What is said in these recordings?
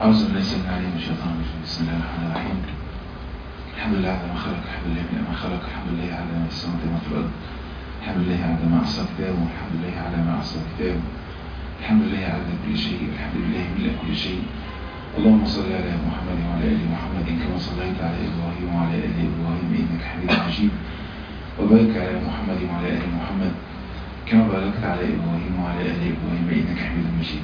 أعوذ بالله السميع العليم من الشيطان الرجيم بسم الله الرحمن الرحيم الحمد لله على ما خلق الحمد لله من ما خلق الحمد لله على ما في السماوات وما في الأرض الحمد لله على ما أحصى كتابه الحمد لله على ما أحصى كتابه الحمد لله على كل شيء الحمد لله ملء كل شيء اللهم صل على محمد وعلى آل محمد كما صليت على إبراهيم وعلى آل إبراهيم إنك حميد مجيد وبارك على محمد وعلى آل محمد كما باركت على إبراهيم وعلى آل إبراهيم إنك حميد مجيد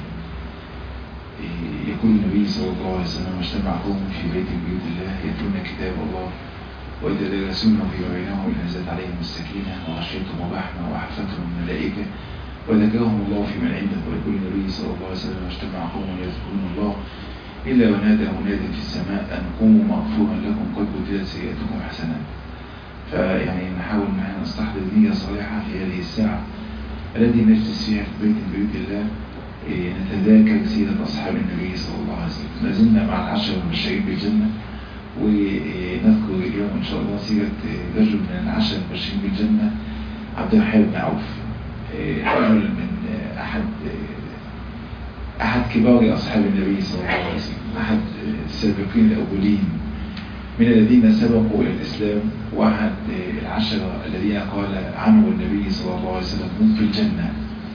يقول النبي صلى الله عليه وسلم اجتمع قوم في بيت من بيوت الله يتلون كتاب الله ويتدارسونه فيما بينهم نزلت عليهم السكينة وغشيتهم الرحمة وحفتهم الملائكة وذكرهم الله في من عنده ويقول النبي صلى الله عليه وسلم اجتمع قوم يذكرون الله إلا ونادى مناد في السماء أن قوموا مغفورا لكم قد بدلت سيئاتكم حسنات فيعني نحاول ان احنا نستحضر نية صالحة في هذه الساعة التي نجلس فيها في بيت من بيوت الله نتذاكر سيرة أصحاب النبي صلى الله عليه وسلم ما زلنا مع العشر المبشرين بالجنة ونذكر اليوم إن شاء الله سيرة رجل من العشر المبشرين بالجنة عبد الرحمن بن عوف رجل من أحد أحد كبار أصحاب النبي صلى الله عليه وسلم أحد السابقين الأولين من الذين سبقوا إلى الإسلام وأحد العشرة الذين قال عنه النبي صلى الله عليه وسلم هم في الجنة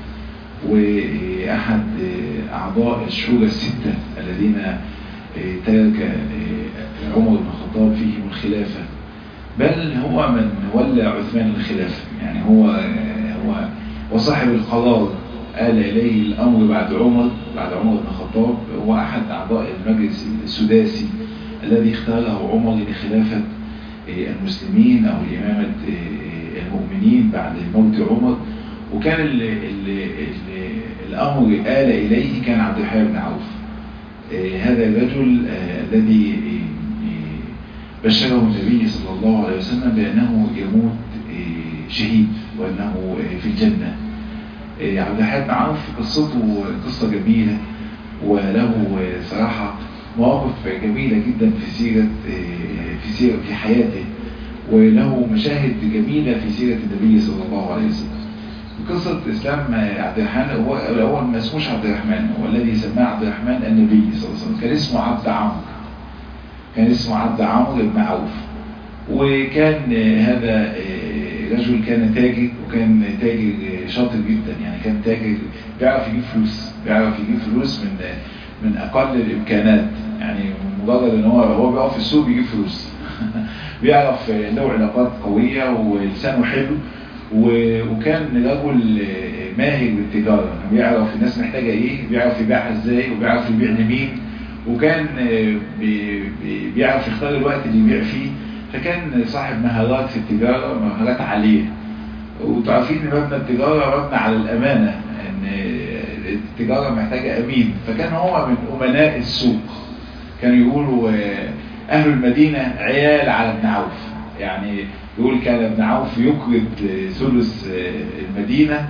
وأحد أعضاء الشورى الستة الذين ترك عمر بن الخطاب فيهم الخلافة بل هو من ولى عثمان الخلافة يعني هو هو وصاحب القرار آل إليه الأمر بعد عمر بعد عمر بن الخطاب هو أحد أعضاء المجلس السداسي الذي اختاره عمر لخلافة المسلمين أو لإمامة المؤمنين بعد موت عمر وكان ال ال ال الأمر آل إليه كان عبد الحي بن عوف هذا الرجل الذي بشره النبي صلى الله عليه وسلم بأنه يموت شهيد وأنه في الجنة عبد الحي بن عوف قصته قصة جميلة وله صراحة مواقف جميلة جدا في سيرة في سيرة في حياته وله مشاهد جميلة في سيرة النبي صلى الله عليه وسلم قصة إسلام عبد الرحمن هو الأول ما اسموش عبد الرحمن هو الذي سماه عبد الرحمن النبي صلى الله عليه وسلم كان اسمه عبد عمرو كان اسمه عبد عمرو بن عوف وكان هذا رجل كان تاجر وكان تاجر شاطر جدا يعني كان تاجر بيعرف يجيب فلوس بيعرف يجيب فلوس من من أقل الإمكانات يعني مجرد ان هو هو بيقف في السوق بيجيب فلوس بيعرف له علاقات قوية ولسانه حلو وكان رجل ماهر بالتجارة بيعرف الناس محتاجة ايه بيعرف يبيعها ازاي وبيعرف يبيع لمين وكان بيعرف يختار الوقت اللي يبيع فيه فكان صاحب مهارات في التجارة مهارات عالية وتعرفين ان مبنى التجارة مبنى على الامانة ان التجارة محتاجة امين فكان هو من امناء السوق كانوا يقولوا اهل المدينة عيال على ابن عوف يعني يقول كان ابن عوف يقرض ثلث المدينة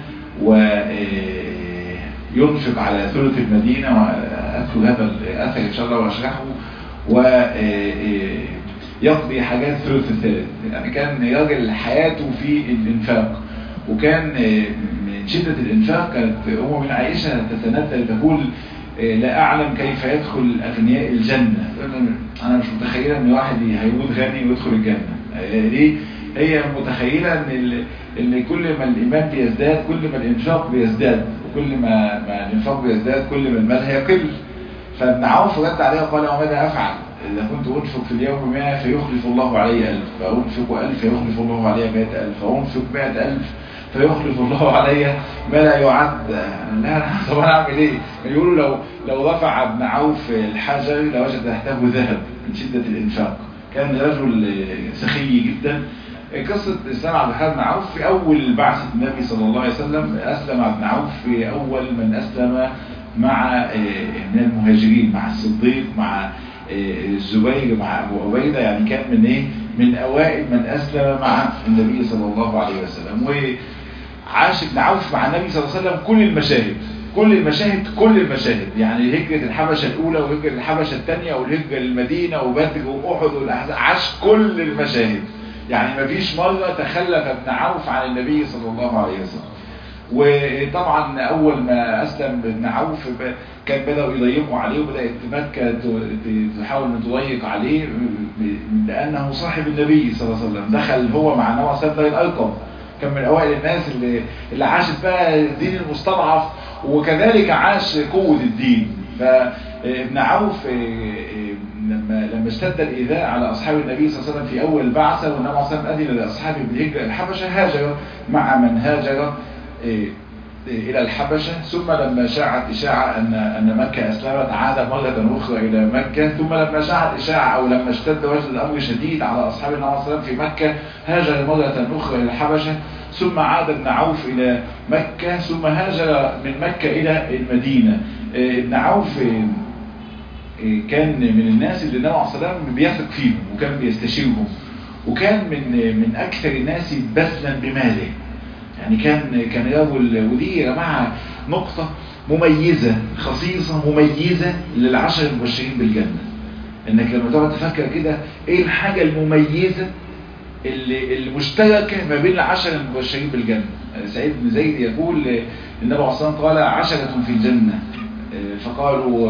وينفق على ثلث المدينة وأذكر هذا الأثر إن شاء الله وأشرحه ويقضي حاجات ثلث الثالث يعني كان راجل حياته في الإنفاق وكان من شدة الإنفاق كانت أم من عائشة تتندى تقول لا أعلم كيف يدخل أغنياء الجنة أنا مش متخيلة أن واحد هيموت غني ويدخل الجنة ليه؟ هي متخيلة ان ان كل ما الايمان بيزداد كل ما الانفاق بيزداد وكل ما ما الانفاق بيزداد كل ما المال هيقل فابن عوف رد عليها قال وماذا افعل اذا كنت انفق في اليوم 100 فيخلف الله علي 1000 فانفق 1000 فيخلف الله علي 100000 فانفق 100000 فيخلف الله علي ما لا يعد لا طب انا اعمل ايه يقولوا لو لو رفع ابن عوف الحجر لوجد تحته ذهب من شده الانفاق كان رجل سخي جدا قصة إسلام عبد الحليم بن عوف في أول بعثة النبي صلى الله عليه وسلم أسلم عبد بن عوف في أول من أسلم مع من المهاجرين مع الصديق مع الزبير مع أبو عبيدة يعني كان من إيه من أوائل من أسلم مع النبي صلى الله عليه وسلم وعاش ابن عوف مع النبي صلى الله عليه وسلم كل المشاهد كل المشاهد كل المشاهد يعني هجرة الحبشة الأولى وهجرة الحبشة الثانية والهجرة للمدينة وبدر وأحد والأحزاب عاش كل المشاهد يعني ما فيش مرة تخلف ابن عوف عن النبي صلى الله عليه وسلم وطبعا اول ما اسلم ابن عوف كان بدأوا يضيقوا عليه وبدأت مكة تحاول ان تضيق عليه لانه صاحب النبي صلى الله عليه وسلم دخل هو مع النبي صلى الله عليه وسلم الارقم كان من اوائل الناس اللي, اللي عاشت بقى الدين المستضعف وكذلك عاش قوة الدين فابن عوف لما لما اشتد الايذاء على اصحاب النبي صلى الله عليه وسلم في اول البعثه والنبي صلى الله عليه وسلم اذن لاصحابه بالهجره الحبشه هاجر مع من هاجر إلى الحبشة ثم لما شاعت إشاعة أن أن مكة أسلمت عاد مرة أخرى إلى مكة ثم لما شاعت إشاعة أو لما اشتد وجد الأمر شديد على أصحاب النبي صلى الله عليه وسلم في مكة هاجر مرة أخرى إلى الحبشة ثم عاد ابن عوف إلى مكة ثم هاجر من مكة إلى المدينة ابن عوف كان من الناس اللي النبي عليه الصلاة والسلام بيثق فيهم وكان بيستشيرهم وكان من من أكثر الناس بذلا بماله يعني كان كان رجل ودي يا جماعه نقطة مميزة خصيصة مميزة للعشر المبشرين بالجنة انك لما تقعد تفكر كده ايه الحاجة المميزة اللي المشتركة ما بين العشر المبشرين بالجنة سعيد بن زيد يقول النبي عليه الصلاة قال عشرة في الجنة فقالوا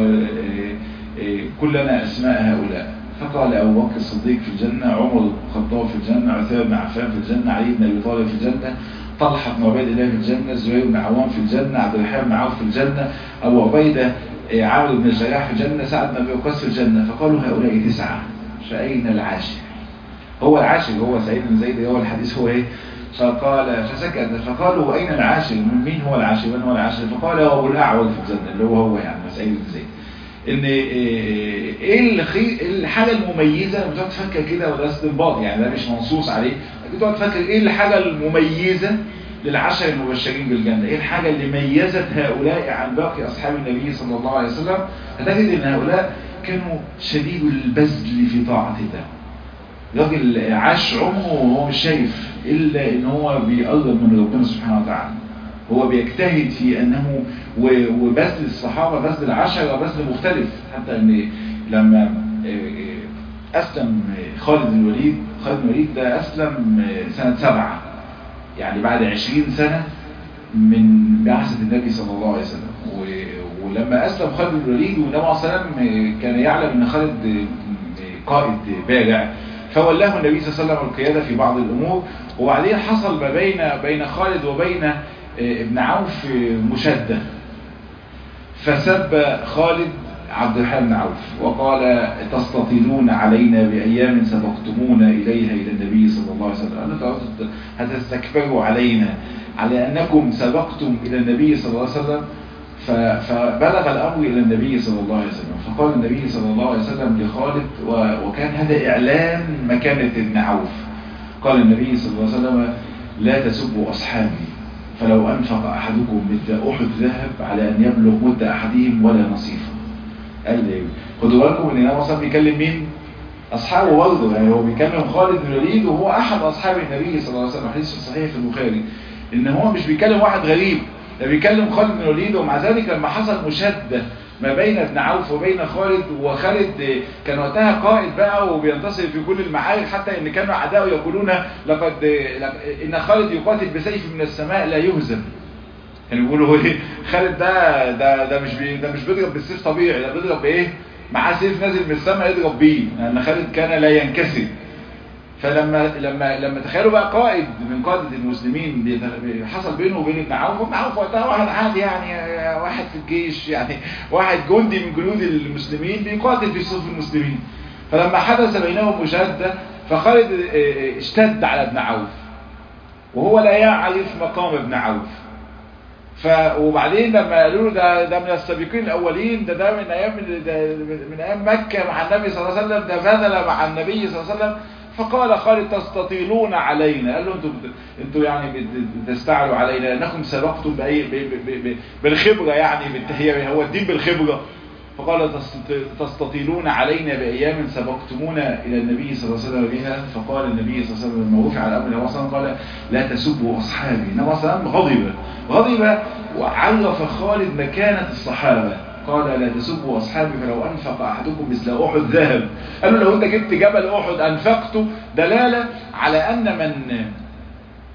كلنا اسماء هؤلاء فقال أبو بكر الصديق في الجنة عمر بن الخطاب في الجنة عثمان بن عفان في الجنة علي بن أبي طالب في الجنة طلحة بن عبيد الله في الجنة الزبير بن عوام في الجنة عبد الرحمن بن عوف في الجنة أبو عبيدة عامر بن الجراح في الجنة سعد بن أبي وقاص في الجنة فقالوا هؤلاء تسعة فأين العاشر هو العاشر هو سعيد بن زيد هو الحديث هو ايه فقال فسكت فقالوا أين العاشر من مين هو العاشر من هو العاشر فقال هو أبو الأعور في الجنة اللي هو هو يعني سعيد بن زيد ان ايه الخي... الحاجة المميزة لما تقعد تفكر كده وده استنباط يعني ده مش منصوص عليه لكن تقعد تفكر ايه الحاجة المميزة للعشر المبشرين بالجنة ايه الحاجة اللي ميزت هؤلاء عن باقي اصحاب النبي صلى الله عليه وسلم هتجد ان هؤلاء كانوا شديد البذل في طاعة الله راجل عاش عمره وهو مش شايف الا ان هو بيقرب من ربنا سبحانه وتعالى هو بيجتهد في انه وبذل الصحابة بذل العشرة بذل مختلف حتى ان لما اسلم خالد بن الوليد خالد بن الوليد ده اسلم سنة سبعة يعني بعد عشرين سنة من بعثة النبي صلى الله عليه وسلم ولما اسلم خالد بن الوليد والنبي عليه الصلاة والسلام كان يعلم ان خالد قائد بارع فولاه النبي صلى الله عليه وسلم القيادة في بعض الامور وبعدين حصل ما بين بين خالد وبين ابن عوف مشدة فسب خالد عبد الرحمن بن عوف وقال تستطيلون علينا بأيام سبقتمونا إليها إلى النبي صلى الله عليه وسلم أنتم هتستكبروا علينا على أنكم سبقتم إلى النبي صلى الله عليه وسلم فبلغ الأمر إلى النبي صلى الله عليه وسلم فقال النبي صلى الله عليه وسلم لخالد وكان هذا إعلان مكانة ابن عوف قال النبي صلى الله عليه وسلم لا تسبوا أصحابي فلو أنفق أحدكم مثل أحد ذهب على أن يبلغ مد أحدهم ولا نصيفه قال لي خدوا بالكم ان النبي صلى بيكلم مين اصحابه برضه يعني هو بيكلم خالد بن الوليد وهو احد اصحاب النبي صلى الله عليه وسلم حديث صحيح في البخاري ان هو مش بيكلم واحد غريب ده بيكلم خالد بن الوليد ومع ذلك لما حصل مشاده ما بين ابن عوف وبين خالد وخالد كان وقتها قائد بقى وبينتصر في كل المعارك حتى ان كانوا اعداء يقولون لقد ان خالد يقاتل بسيف من السماء لا يهزم يعني بيقولوا ايه خالد ده ده ده مش بي ده مش بيضرب بالسيف طبيعي ده بيضرب بايه معاه سيف نازل من السماء يضرب بيه لان خالد كان لا ينكسر فلما لما لما تخيلوا بقى قائد من قادة المسلمين حصل بينه وبين ابن عوف ابن عوف وقتها واحد عادي يعني واحد في الجيش يعني واحد جندي من جنود المسلمين بيقاتل في صفوف المسلمين فلما حدث بينهم مشادة فخالد اشتد على ابن عوف وهو لا يعرف مقام ابن عوف ف وبعدين لما قالوا له ده ده من السابقين الاولين ده ده من ايام ده من ايام مكه مع النبي صلى الله عليه وسلم ده بذل مع النبي صلى الله عليه وسلم فقال خالد تستطيلون علينا قال له انتوا انتوا يعني بتستعلوا علينا انكم سبقتم باي بالخبره يعني هي هو الدين بالخبره فقال تستطيلون علينا بايام سبقتمونا الى النبي صلى الله عليه وسلم بها فقال النبي صلى الله عليه وسلم لما وفي على امر النبي صلى الله عليه وسلم قال لا تسبوا اصحابي النبي صلى الله عليه وسلم غضب غضب وعرف خالد مكانه الصحابه قال لا تسبوا أصحابي فلو أنفق أحدكم مثل أحد ذهب قالوا لو أنت جبت جبل أحد أنفقته دلالة على أن من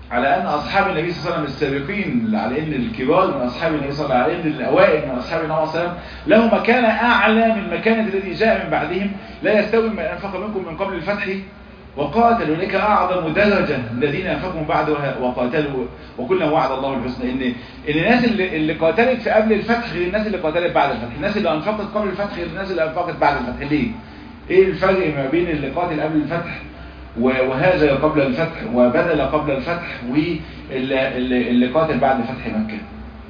على أن أصحاب النبي صلى الله عليه وسلم السابقين على أن الكبار من أصحاب النبي صلى الله عليه وسلم على أن الأوائل من أصحاب النبي صلى الله عليه وسلم له مكان أعلى من مكانة الذي جاء من بعدهم لا يستوي من أنفق منكم من قبل الفتح وقاتلوا لك أعظم درجة الذين أنفقوا بعد وقاتلوا وكلنا وعد الله الحسنى إن, إن الناس اللي, اللي قاتلت في قبل الفتح غير الناس اللي قاتلت بعد الفتح الناس اللي أنفقت قبل الفتح غير الناس اللي أنفقت بعد الفتح ليه؟ إيه الفرق ما بين اللي قاتل قبل الفتح وهاجر قبل الفتح وبذل قبل الفتح واللي اللي قاتل بعد فتح مكة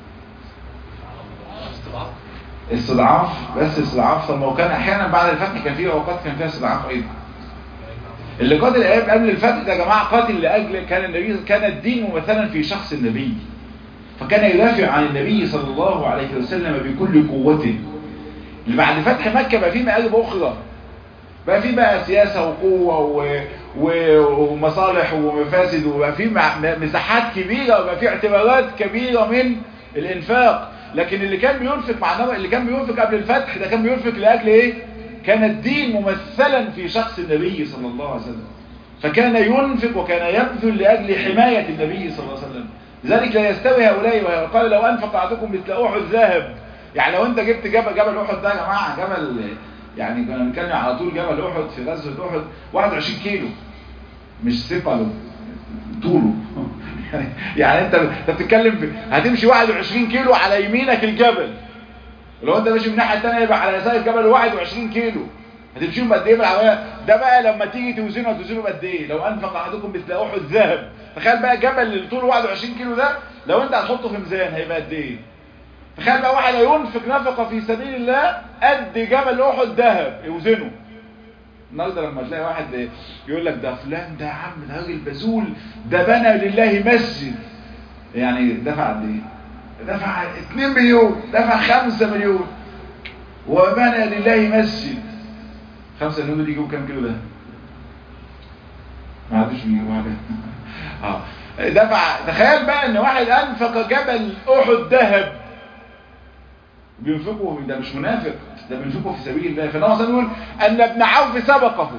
استضعاف بس استضعاف طب ما كان احيانا بعد الفتح كان في اوقات كان فيها استضعاف ايضا اللي قاتل قبل الفتح ده يا جماعه قاتل لاجل كان النبي كان الدين ممثلا في شخص النبي فكان يدافع عن النبي صلى الله عليه وسلم بكل قوته اللي بعد فتح مكه بقى في مآرب اخرى بقى في بقى سياسة وقوة و... و... ومصالح ومفاسد وبقى في مساحات كبيرة وبقى في اعتبارات كبيرة من الانفاق لكن اللي كان بينفق مع نوع اللي كان بينفق قبل الفتح ده كان بينفق لأجل ايه كان الدين ممثلا في شخص النبي صلى الله عليه وسلم فكان ينفق وكان يبذل لأجل حماية النبي صلى الله عليه وسلم لذلك لا يستوي هؤلاء وقال لو أنفق أحدكم مثل أحد ذهب يعني لو أنت جبت جبل جبل أحد ده يا جماعة جبل يعني كنا بنتكلم على طول جبل احد في غزوه احد 21 كيلو مش ثقله طوله يعني انت انت بتتكلم في هتمشي 21 كيلو على يمينك الجبل لو انت ماشي من الناحيه الثانيه يبقى على يسار الجبل 21 كيلو هتمشيهم قد ايه بالعربيه ده بقى لما تيجي توزنه هتوزنه قد ايه لو انفق احدكم مثل احد ذهب تخيل بقى جبل اللي طوله 21 كيلو ده لو انت هتحطه في ميزان هيبقى قد ايه تخيل بقى واحد ينفق نفقه في سبيل الله قد جبل احد ذهب يوزنه النهارده لما تلاقي واحد يقول لك ده فلان ده يا عم ده راجل بذول ده بنى لله مسجد يعني دفع قد ايه؟ دفع 2 مليون دفع 5 مليون وبنى لله مسجد 5 مليون دول يجيبوا كام كيلو ده؟ ما عادش بيجيبوا حاجه اه دفع تخيل بقى ان واحد انفق جبل احد ذهب بينفقه ده مش منافق ده بينفقه في سبيل الله فالنبي صلى الله عليه وسلم ان ابن عوف سبقه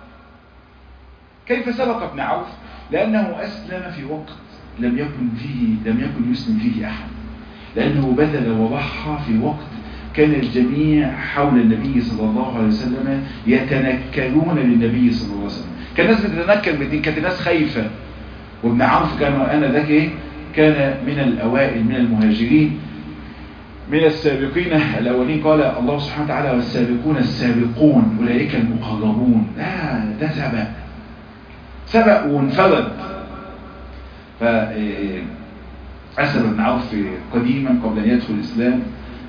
كيف سبق ابن عوف لانه اسلم في وقت لم يكن فيه لم يكن يسلم فيه احد لانه بذل وضحى في وقت كان الجميع حول النبي صلى الله عليه وسلم يتنكرون للنبي صلى الله عليه وسلم كان الناس بتتنكر بالدين كانت الناس خايفه وابن عوف كان انا ذاك ايه كان من الاوائل من المهاجرين من السابقين الأولين قال الله سبحانه وتعالى والسابقون السابقون أولئك المقربون لا ده سبق سبق وانفرد فأسر بن عوف قديما قبل أن يدخل الإسلام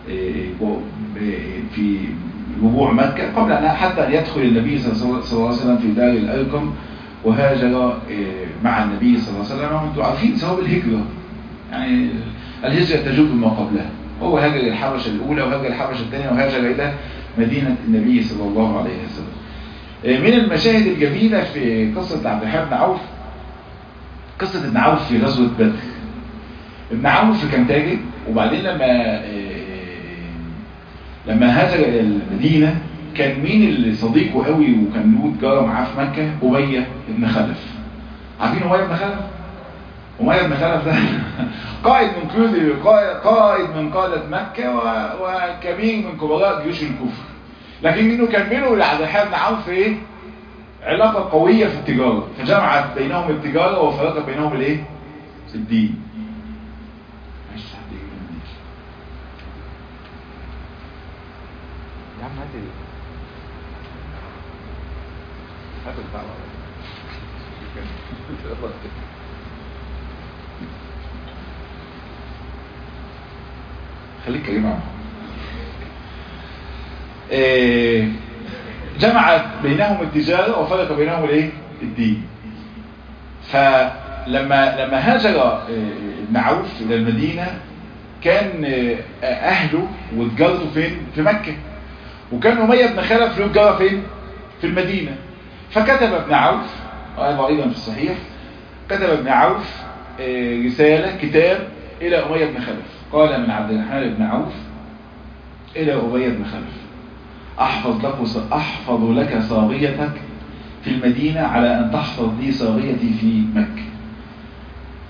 في ربوع مكة قبل أن حتى أن يدخل النبي صلى الله عليه وسلم في دار الأرقم وهاجر مع النبي صلى الله عليه وسلم وانتم عارفين ثواب الهجرة يعني الهجرة تجوب ما قبلها هو هاجر الحبشة الأولى وهاجر الحبشة الثانية وهاجر إلى مدينة النبي صلى الله عليه وسلم من المشاهد الجميلة في قصة عبد الرحمن بن عوف قصة ابن عوف في غزوة بدر ابن عوف كان تاجر وبعدين لما لما هاجر إلى المدينة كان مين اللي صديقه قوي وكان له تجارة معاه في مكة أبية بن خلف عارفين أبية بن خلف؟ أمية بن خلف ده قائد من قيود قائد من قادة مكة وكبير من كبراء جيوش الكفر لكن انه كان بينه وعبد الرحمن بن عوف ايه علاقة قوية في التجارة فجمعت بينهم التجارة وفرقت بينهم الايه الدين يا عم هات هات الدعوة خليك كريم إيه جمعت بينهم التجارة وفرق بينهم الايه الدين فلما لما هاجر ابن عوف الى المدينة كان اهله وتجارته فين في مكة وكان أمية بن خلف له تجارة فين في المدينة فكتب ابن عوف وهذا ايضا في الصحيح كتب ابن عوف رسالة كتاب الى أمية بن خلف قال من عبد الرحمن بن عوف إلى أبي بن خلف أحفظ لك أحفظ لك صاغيتك في المدينة على أن تحفظ لي صاغيتي في مكة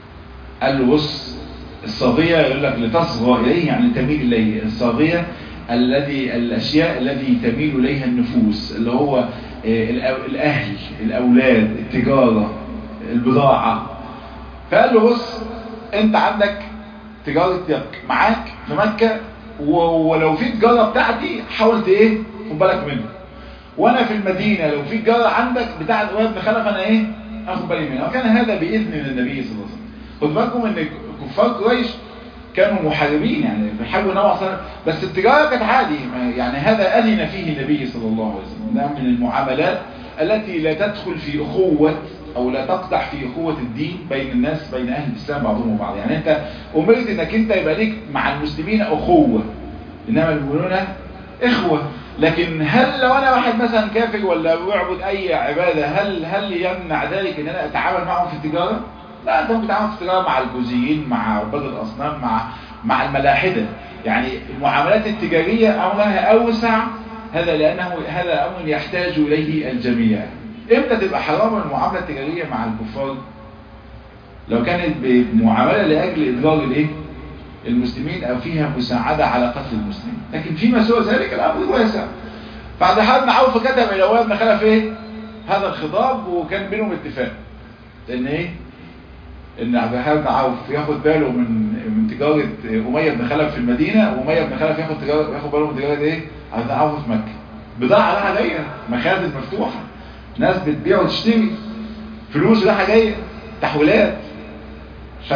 قال له بص الصاغية يقول لك لتصغى إليه يعني تميل إليه الصاغية الذي الأشياء التي تميل إليها النفوس اللي هو الأهل الأولاد التجارة البضاعة فقال له بص أنت عندك تجارة معاك في مكة ولو في تجارة بتاعتي حاولت إيه خد بالك منها وأنا في المدينة لو في تجارة عندك بتاعت أبي بن خلف أنا إيه أخد بالي منها وكان هذا بإذن من النبي صلى الله عليه وسلم خد بالكم ان كفار قريش كانوا محاربين يعني بيحاربوا النبي صلى الله عليه وسلم بس التجاره كانت عادي يعني هذا اذن فيه النبي صلى الله عليه وسلم ده من المعاملات التي لا تدخل في اخوه او لا تقدح في اخوه الدين بين الناس بين اهل الاسلام بعضهم وبعض يعني انت امرت انك انت يبقى ليك مع المسلمين اخوه انما المؤمنون اخوه لكن هل لو انا واحد مثلا كافر ولا بيعبد اي عباده هل هل يمنع ذلك ان انا اتعامل معهم في التجاره لا انت بتتعامل في التجاره مع الجوزيين مع عباد الاصنام مع مع الملاحده يعني المعاملات التجاريه امرها اوسع هذا لانه هذا امر يحتاج اليه الجميع امتى تبقى حرام المعامله التجاريه مع الكفار لو كانت بمعامله لاجل اضرار الايه المسلمين او فيها مساعده على قتل المسلمين لكن فيما سوى ذلك الامر واسع بعد حال بن عوف كتب الى واد بن خلف ايه هذا الخطاب وكان بينهم اتفاق ان ايه ان عبد الرحمن بن عوف ياخد باله من من تجاره اميه بن خلف في المدينه واميه بن خلف ياخد تجاره ياخد باله من تجاره ايه عبد بن عوف في مكه بضاعه رايحه جايه مخازن مفتوحه ناس بتبيع وتشتري فلوس رايحه جايه تحويلات ف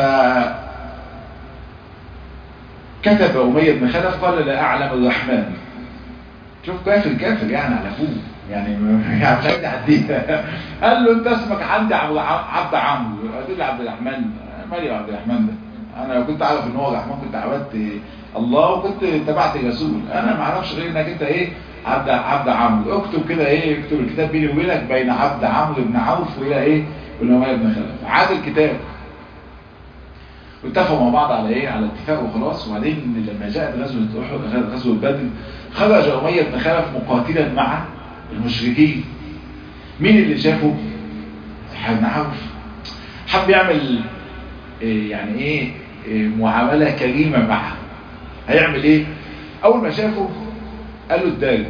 كتب اميه بن خلف قال لا اعلم الرحمن شوف كافر كافر يعني على فوق يعني يعني مش عايز يعديها قال له انت اسمك عندي عبد عمرو قلت له عبد الرحمن مالي عبد الرحمن ده انا لو كنت اعرف ان هو الرحمن كنت عبدت الله وكنت تبعت الرسول انا ما اعرفش غير انك انت ايه عبد عبد عمرو اكتب كده ايه اكتب الكتاب بيني وبينك بين عبد عمرو بن عوف والى ايه والى بن خلف عاد الكتاب واتفقوا مع بعض على ايه على اتفاق وخلاص وبعدين لما جاءت غزوه احد غزوه بدر خرج اميه بن خلف مقاتلا مع المشركين مين اللي شافه بن عوف حب يعمل إيه يعني ايه, إيه معامله كريمه معه هيعمل ايه اول ما شافه قال له الدال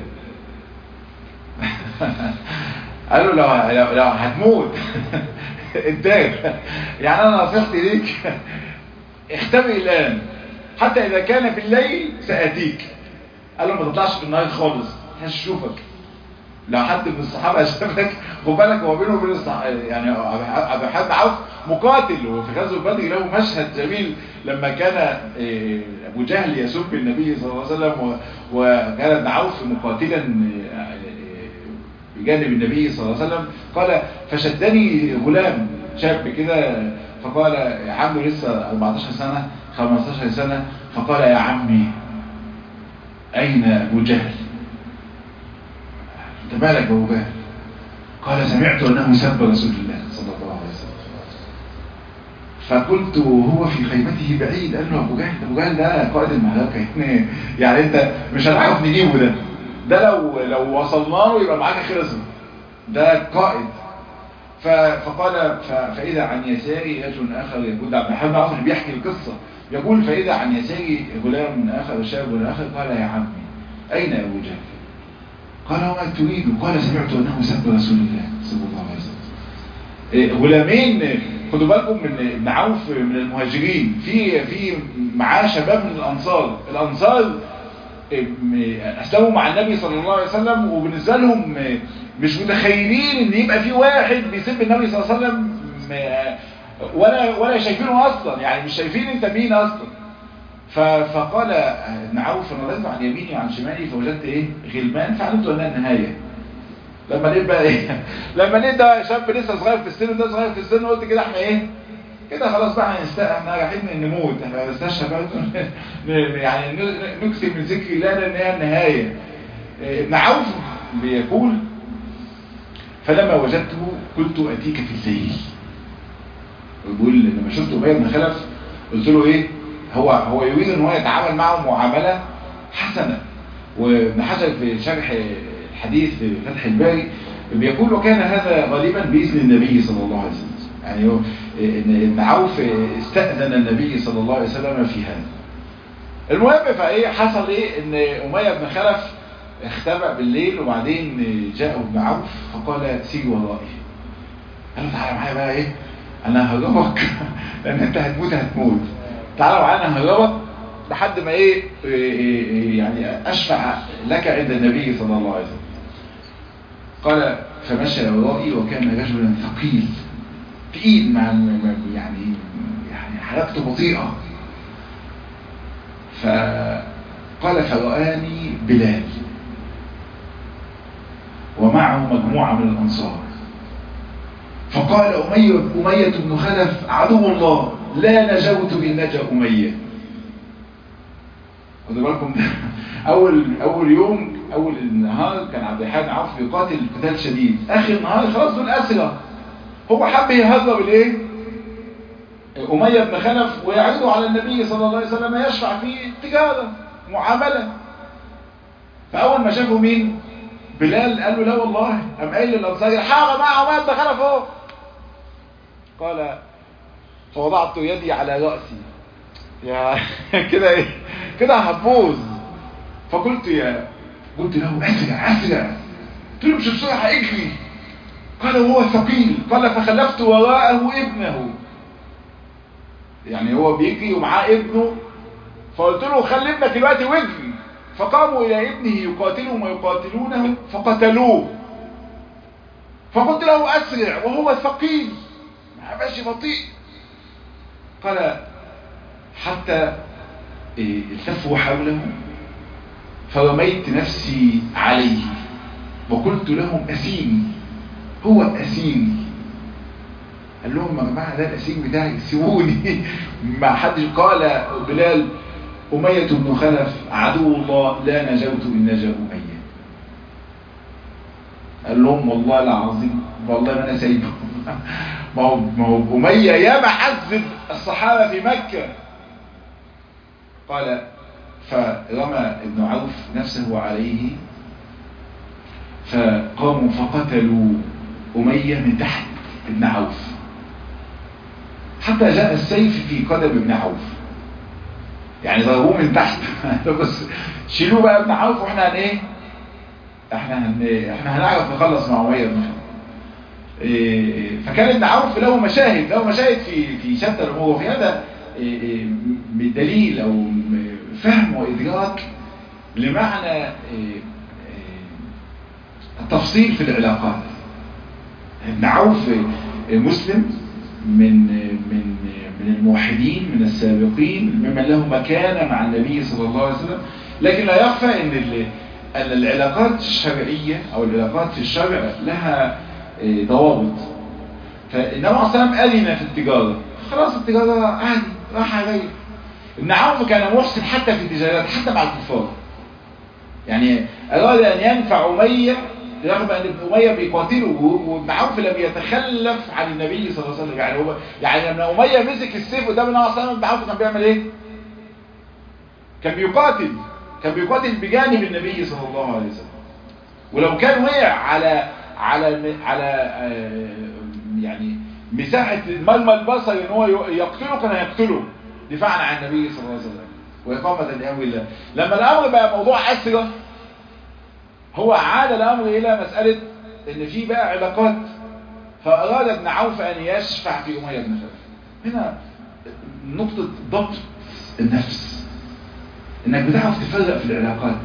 قال له لو, لو, لو هتموت الدال يعني انا نصيحتي ليك اختبئ الان حتى اذا كان في الليل ساتيك قال له ما تطلعش في النهار خالص هشوفك لو حد من الصحابه شافك خد بالك هو بينه وبين الصحابه يعني عبد الحميد عوف مقاتل وفي غزوه بدر له مشهد جميل لما كان ابو جهل يسب النبي صلى الله عليه وسلم وكان ابن عوف مقاتلا بجانب النبي صلى الله عليه وسلم قال فشدني غلام شاب كده فقال عنده لسه 14 سنه 15 سنه فقال يا عمي اين ابو جهل انت مالك ابو جهل قال سمعت انه سب رسول الله صلى الله عليه وسلم فقلت هو في خيمته بعيد قال له ابو جهل ابو جهل ده قائد المعركه يعني انت مش هنعرف نجيبه ده ده لو لو وصلنا له يبقى معاك خلص ده قائد فقال فاذا عن يساري رجل اخر يقول ده عبد الحميد عوف اللي بيحكي القصه يقول فاذا عن يساري غلام اخر شاب اخر قال يا عمي اين ابو جهل قال وما تريد قال سمعت انه سب رسول الله صلى الله عليه وسلم غلامين خدوا بالكم من ابن عوف من المهاجرين في في معاه شباب من الانصار الانصار اسلموا مع النبي صلى الله عليه وسلم وبالنسبه لهم مش متخيلين ان يبقى في واحد بيسب النبي صلى الله عليه وسلم ولا ولا شايفينه اصلا يعني مش شايفين انت مين اصلا فقال ابن عوف نظرت عن يميني وعن شمالي فوجدت ايه غلمان فعلمت انها النهايه لما لقيت بقى ايه لما لقيت ده شاب لسه صغير في السن ده صغير في السن قلت كده احنا ايه كده خلاص بقى هنستقى احنا رايحين نموت احنا نستشهد بقى يعني نكسب من ذكر الله لان هي النهايه ابن عوف بيقول فلما وجدته قلت اتيك في الليل بيقول لما شفت ابي بن خلف قلت له ايه هو هو يريد ان هو يتعامل معه معامله حسنه وابن حجر في شرح الحديث في فتح الباري بيقول وكان هذا غالبا باذن النبي صلى الله عليه وسلم يعني ان عوف استأذن النبي صلى الله عليه وسلم في هذا المهم فايه حصل ايه ان امية بن خلف اختبأ بالليل وبعدين جاء ابن عوف فقال سير ورائي قال له تعالى معايا بقى ايه انا ههربك لان انت هتموت هتموت تعالى معايا انا ههربك لحد ما ايه, إيه يعني اشفع لك عند النبي صلى الله عليه وسلم قال فمشى ورائي وكان رجلا ثقيل تقيل مع يعني يعني حركته بطيئة فقال فرآني بلال ومعه مجموعة من الأنصار فقال أمية, أمية بن خلف عدو الله لا نجوت إن نجا أمية خدوا بالكم ده أول, أول يوم أول النهار كان عبد الحليم عوف بيقاتل قتال شديد آخر النهار خلاص دول أسرى هو حب يهرب الايه أمية بن خلف ويعرضه على النبي صلى الله عليه وسلم يشفع في تجارة معاملة فأول ما شافوا مين بلال قال له لا والله أم قايل للأنصاري حاضر مع أمية بن خلف اهو قال فوضعت يدي على رأسي يا كده ايه كده هتبوظ فقلت يا قلت له اسرع اسرع قلت له مش بسرعه اجري قال وهو ثقيل قال فخلفت وراءه ابنه يعني هو بيجري ومعاه ابنه فقلت له خلي ابنك دلوقتي واجري فقاموا الى ابنه يقاتلهم ويقاتلونه فقتلوه فقلت له اسرع وهو ثقيل ماشي بطيء قال حتى التفوا حوله فرميت نفسي عليه وقلت لهم أسيم هو أسيم قال لهم يا جماعة ده الأسيم بتاعي سيبوني ما حدش قال بلال أمية بن خلف عدو الله لا نجوت إن نجا أمية قال لهم والله العظيم والله ما أنا سايبه ما هو ما هو أمية ياما عذب الصحابة في مكة قال فرمى ابن عوف نفسه عليه فقاموا فقتلوا أمية من تحت ابن عوف حتى جاء السيف في قدم ابن عوف يعني ضربوه من تحت بس شيلوه بقى ابن عوف واحنا هن ايه احنا هن احنا هنعرف نخلص مع أمية بن إيه فكان ابن عوف له مشاهد له مشاهد في في شتى الامور وفي هذا إيه بالدليل او فهم وإدراك لمعنى التفصيل في العلاقات ابن عوف مسلم من من من الموحدين من السابقين ممن له مكانة مع النبي صلى الله عليه وسلم لكن لا يخفى ان ان العلاقات الشرعية او العلاقات في الشرع لها ضوابط فالنبي عليه الصلاة والسلام أذن في التجارة خلاص التجارة عادي راح عليه ابن عوف كان محسن حتى في التجارات حتى مع الكفار يعني أراد أن ينفع أمية رغم أن ابن أمية بيقاتله وابن عوف لم يتخلف عن النبي صلى الله عليه وسلم يعني هو يعني لما أمية مسك السيف قدام النبي صلى الله عليه وسلم ابن عوف كان بيعمل إيه؟ كان بيقاتل كان بيقاتل بجانب النبي صلى الله عليه وسلم ولو كان وقع على على على يعني مساحة الملمى البصر ان هو يقتله كان هيقتله دفاعا عن النبي صلى الله عليه وسلم وإقامة لأمر الله لما الأمر بقى موضوع أسرة هو عاد الأمر إلى مسألة إن في بقى علاقات فأراد ابن عوف أن يشفع في أمية بن خلف هنا نقطة ضبط النفس إنك بتعرف تفرق في العلاقات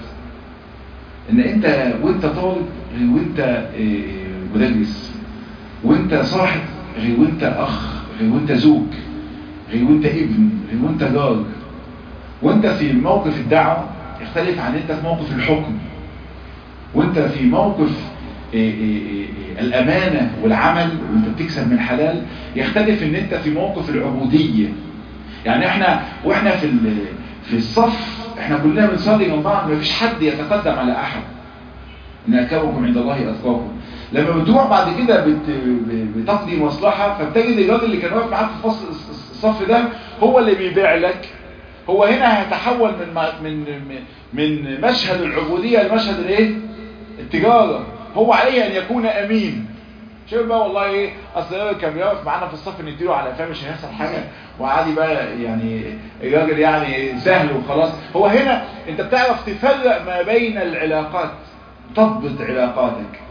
إن أنت وأنت طالب غير وأنت مدرس وأنت صاحب غير وأنت أخ غير وأنت زوج غير وأنت ابن غير وأنت جار وانت في موقف الدعوة يختلف عن انت في موقف الحكم وانت في موقف إيه إيه إيه الامانة والعمل وانت بتكسب من حلال يختلف ان انت في موقف العبودية يعني احنا واحنا في في الصف احنا كلنا بنصلي من بعض ما فيش حد يتقدم على احد ان اكرمكم عند الله اتقاكم لما بتروح بعد كده بت... بتقضي مصلحة فبتجد الراجل اللي كان واقف معاك في فصل الصف ده هو اللي بيبيع لك هو هنا هيتحول من من من مشهد العبودية لمشهد الايه التجارة هو عليه ان يكون امين مش هيقول بقى والله ايه اصل الراجل كان بيقف معانا في الصف نديله على قفاه مش هيحصل حاجه وعادي بقى يعني الراجل يعني سهل وخلاص هو هنا انت بتعرف تفرق ما بين العلاقات تضبط علاقاتك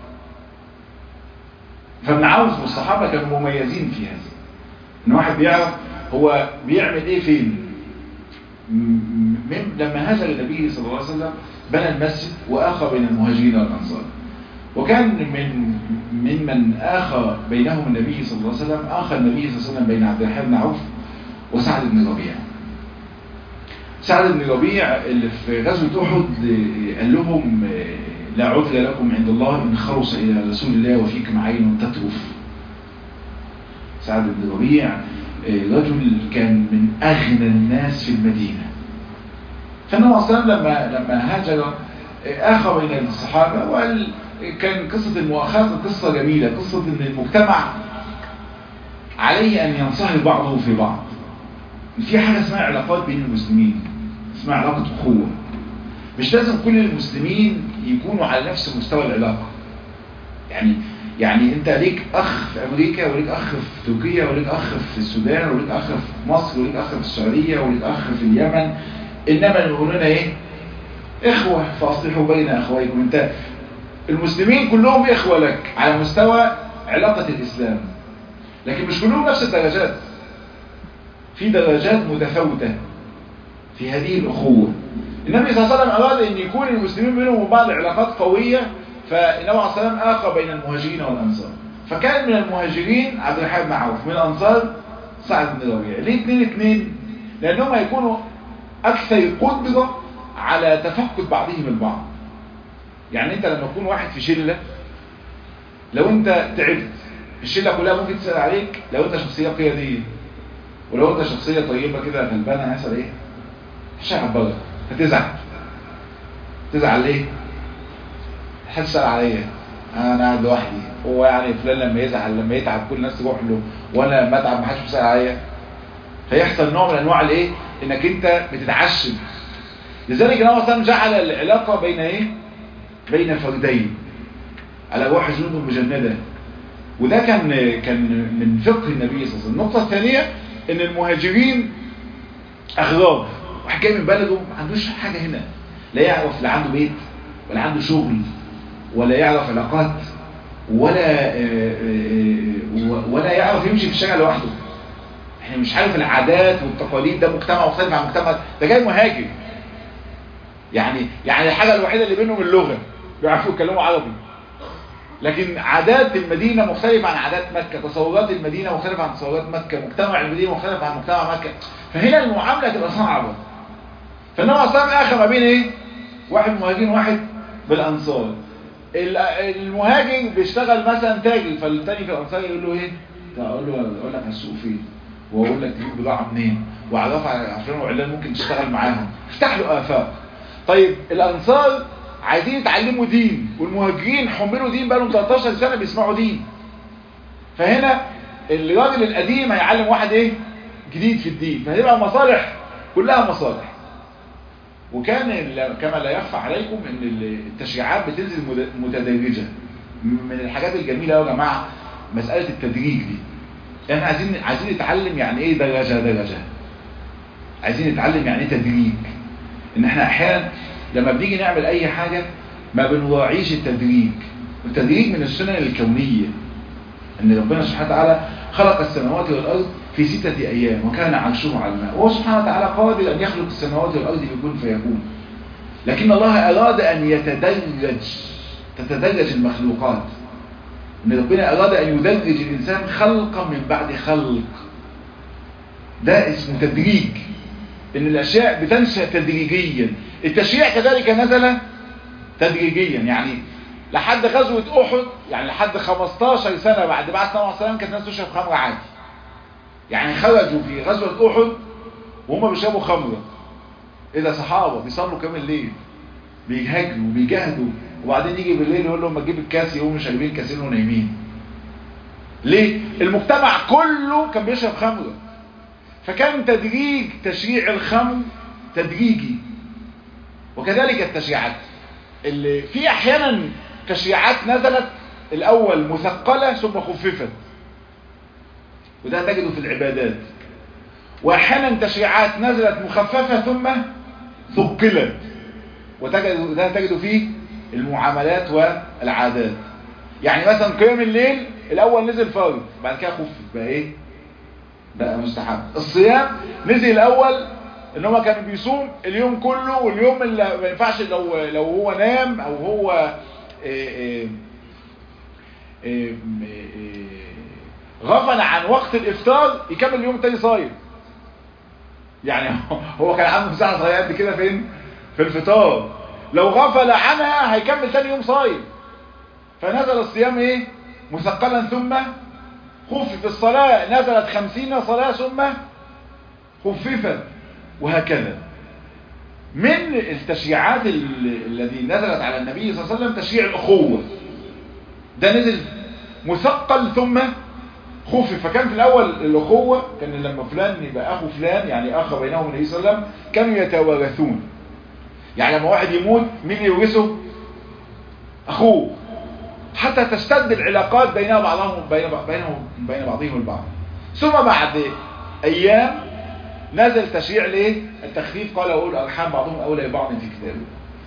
فابن عوف والصحابه كانوا مميزين في هذا ان واحد بيعرف هو بيعمل ايه فين من لما هاجر النبي صلى الله عليه وسلم بنى المسجد واخى بين المهاجرين والانصار وكان من ممن آخى بينهم النبي صلى الله عليه وسلم آخى النبي صلى الله عليه وسلم بين عبد الرحمن بن عوف وسعد بن ربيع سعد بن ربيع اللي في غزوة أحد قال لهم لا عذر لكم عند الله إن خلص إلى رسول الله وفيكم عين تترف سعد بن ربيع رجل كان من أغنى الناس في المدينة فالنبي صلى الله عليه وسلم لما لما هاجر آخى بين الصحابة وقال كان قصة المؤاخاة قصة جميلة قصة ان المجتمع عليه ان ينصهر بعضه في بعض في حاجة اسمها علاقات بين المسلمين اسمها علاقة أخوة مش لازم كل المسلمين يكونوا على نفس مستوى العلاقة يعني يعني انت ليك اخ في امريكا وليك اخ في تركيا وليك اخ في السودان وليك اخ في مصر وليك اخ في السعودية وليك اخ في اليمن انما يقولون ايه اخوة فاصلحوا بين اخويكم انت المسلمين كلهم إخوة لك على مستوى علاقة الإسلام لكن مش كلهم نفس الدرجات في درجات متفاوتة في هذه الأخوة النبي صلى الله عليه وسلم أراد أن يكون المسلمين بينهم وبعض علاقات قوية فالنبي عليه الصلاة والسلام آخى بين المهاجرين والأنصار فكان من المهاجرين عبد الرحمن بن عوف من الأنصار سعد بن ربيع ليه اثنين اثنين لأنهم هيكونوا أكثر قدرة على تفقد بعضهم البعض يعني انت لما تكون واحد في شلة لو انت تعبت الشلة كلها ممكن تسأل عليك لو انت شخصية قيادية ولو انت شخصية طيبة كده غلبانة هيحصل ايه مش هيعبرك هتزعل تزعل ليه هتسأل عليا انا قاعد لوحدي هو يعني فلان لما يزعل لما يتعب كل الناس تروح له وانا لما اتعب محدش بيسأل عليا فيحصل نوع من انواع الايه انك انت بتتعشم لذلك النبي صلى جعل العلاقة بين ايه بين فردين على روح جنود مجندة وده كان كان من فقه النبي صلى الله عليه وسلم النقطة الثانية ان المهاجرين اغراب واحد جاي من بلده ما عندوش حاجة هنا لا يعرف لا عنده بيت ولا عنده شغل ولا يعرف علاقات ولا ولا يعرف يمشي في الشارع لوحده احنا مش عارف العادات والتقاليد ده مجتمع مختلف عن مجتمع ده جاي مهاجر يعني يعني الحاجة الوحيدة اللي بينهم اللغة بيعرفوا يتكلموا عربي لكن عادات المدينة مختلفة عن عادات مكة تصورات المدينة مختلفة عن تصورات مكة مجتمع المدينة مختلف عن مجتمع مكة فهنا المعاملة تبقى صعبة فالنبي أصلا آخر ما بين ايه واحد مهاجرين واحد بالأنصار المهاجر بيشتغل مثلا تاجر فالتاني في الأنصار يقول له ايه اقول له اقول لك السوق فين واقول لك تجيب بضاعة منين واعرفها على فلان وعلان ممكن تشتغل معاهم افتح له آفاق طيب الأنصار عايزين يتعلموا دين والمهاجرين حملوا دين بقالهم 13 سنة بيسمعوا دين فهنا الراجل القديم هيعلم واحد ايه جديد في الدين فهيبقى مصالح كلها مصالح وكان كما لا يخفى عليكم ان التشريعات بتنزل متدرجة من الحاجات الجميلة يا جماعة مسألة التدريج دي احنا عايزين عايزين نتعلم يعني ايه درجة درجة عايزين نتعلم يعني ايه تدريج ان احنا احيانا لما بنيجي نعمل اي حاجة ما بنراعيش التدريج التدريج من السنن الكونية ان ربنا سبحانه وتعالى خلق السماوات والارض في ستة ايام وكان عرشه على الماء وهو سبحانه وتعالى قادر ان يخلق السماوات والارض بكون فيكون لكن الله اراد ان يتدرج تتدرج المخلوقات ان ربنا اراد ان يدرج الانسان خلقا من بعد خلق ده اسمه تدريج ان الاشياء بتنشأ تدريجيا التشريع كذلك نزل تدريجيا يعني لحد غزوة احد يعني لحد 15 سنة بعد بعث النبي عليه السلام كانت الناس تشرب خمر عادي يعني خرجوا في غزوة احد وهم بيشربوا خمرة اذا صحابة بيصلوا كام الليل بيهاجروا وبيجاهدوا وبعدين يجي بالليل يقول لهم ما تجيب الكاس يقوموا شاربين كاسين ونايمين ليه المجتمع كله كان بيشرب خمره فكان تدريج تشريع الخمر تدريجي وكذلك التشريعات اللي في احيانا تشريعات نزلت الاول مثقلة ثم خففت وده تجده في العبادات واحيانا تشريعات نزلت مخففة ثم ثقلت وتجد ده تجده في المعاملات والعادات يعني مثلا قيام الليل الاول نزل فرض بعد كده خفف بقى ايه بقى مستحب الصيام نزل الاول ان هو كان بيصوم اليوم كله واليوم اللي ما ينفعش لو لو هو نام او هو إيه إيه إيه غفل عن وقت الافطار يكمل اليوم التاني صايم يعني هو كان عنده ساعه صغيره قد كده فين في الفطار لو غفل عنها هيكمل تاني يوم صايم فنزل الصيام ايه مثقلا ثم خفف الصلاة نزلت خمسين صلاة ثم خففت وهكذا من التشريعات الذي نزلت على النبي صلى الله عليه وسلم تشريع الأخوة ده نزل مثقل ثم خفف فكان في الأول الأخوة كان لما فلان يبقى أخو فلان يعني أخ بينهم النبي صلى الله عليه وسلم كانوا يتوارثون يعني لما واحد يموت مين يورثه أخوه حتى تشتد العلاقات بين بعضهم بين بينهم بين بعضهم البعض ثم بعد ايام نزل تشريع ليه التخفيف قال اقول الارحام بعضهم اولى ببعض في كتابه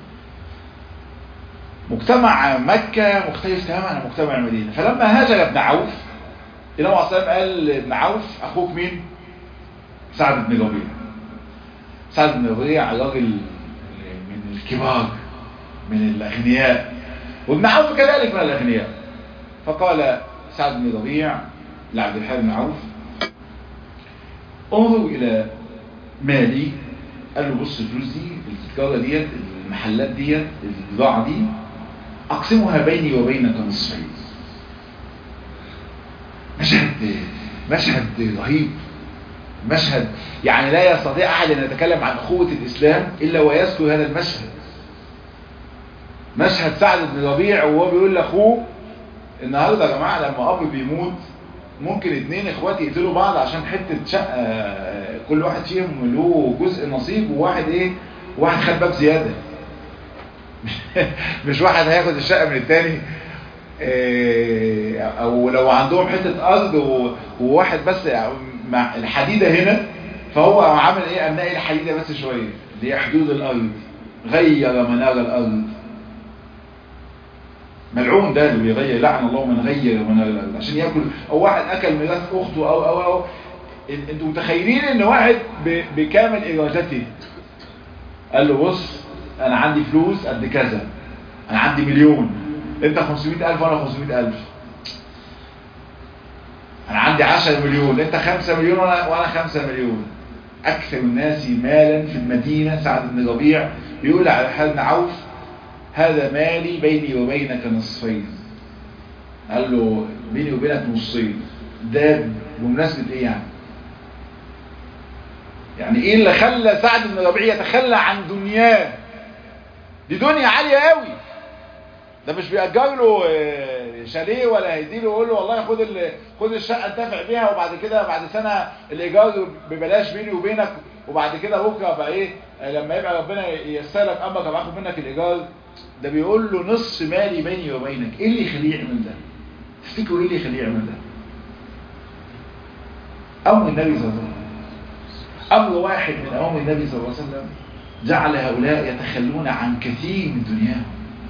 مجتمع مكة مختلف تماما عن مجتمع المدينة فلما هاجر ابن عوف النبي عليه الصلاه قال لابن عوف اخوك مين سعد بن ربيع سعد بن ربيع راجل من الكبار من الاغنياء وابن عوف كذلك من الأغنياء فقال سعد بن ربيع لعبد الحليم بن عوف انظروا إلى مالي قال له بص الفلوس دي التجارة ديت المحلات ديت البضاعة دي أقسمها بيني وبينك نصفين مشهد مشهد رهيب مشهد يعني لا يستطيع أحد أن يتكلم عن أخوة الإسلام إلا ويذكر هذا المشهد مشهد سعد بن ربيع وهو بيقول لاخوه النهارده يا جماعه لما اب بيموت ممكن اتنين اخوات يقتلوا بعض عشان حته شقه كل واحد فيهم له جزء نصيب وواحد ايه واحد خد باب زياده مش واحد هياخد الشقه من التاني او لو عندهم حته ارض وواحد بس مع الحديده هنا فهو عامل ايه امناء الحديده بس شويه اللي هي حدود الارض غير منار الارض ملعون ده اللي بيغير لعن الله من غير من عشان ياكل او واحد اكل ميراث اخته او او او انتوا متخيلين ان واحد بكامل ارادته قال له بص انا عندي فلوس قد كذا انا عندي مليون انت 500000 وانا 500000 انا عندي 10 مليون انت 5 مليون وانا وانا 5 مليون اكثر الناس مالا في المدينه سعد بن ربيع بيقول على حال عوف هذا مالي بيني وبينك نصفين قال له بيني وبينك نصين ده بمناسبة ايه يعني يعني ايه اللي خلى سعد بن ربيع يتخلى عن دنياه دي دنيا عالية قوي ده مش بيأجر له شاليه ولا هيديله يقول له والله خد خد الشقة انتفع بيها وبعد كده بعد سنة الإيجار ببلاش بيني وبينك وبعد كده بكرة بقى ايه لما يبقى ربنا ييسر لك امرك ابقى اخد منك الإيجار ده بيقول له نصف مالي بيني وبينك ايه اللي يخليه يعمل ده تفتكروا ايه اللي يخليه يعمل ده امر النبي صلى الله عليه وسلم امر واحد من اوامر النبي صلى الله عليه وسلم جعل هؤلاء يتخلون عن كثير من دنياهم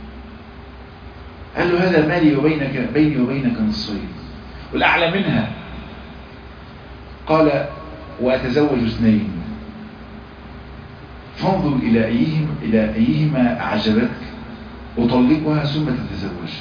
قال له هذا مالي وبينك بيني وبينك نصفين والاعلى منها قال واتزوج اثنين فانظر الى ايهم الى ايهما اعجبتك اطلقها ثم تتزوج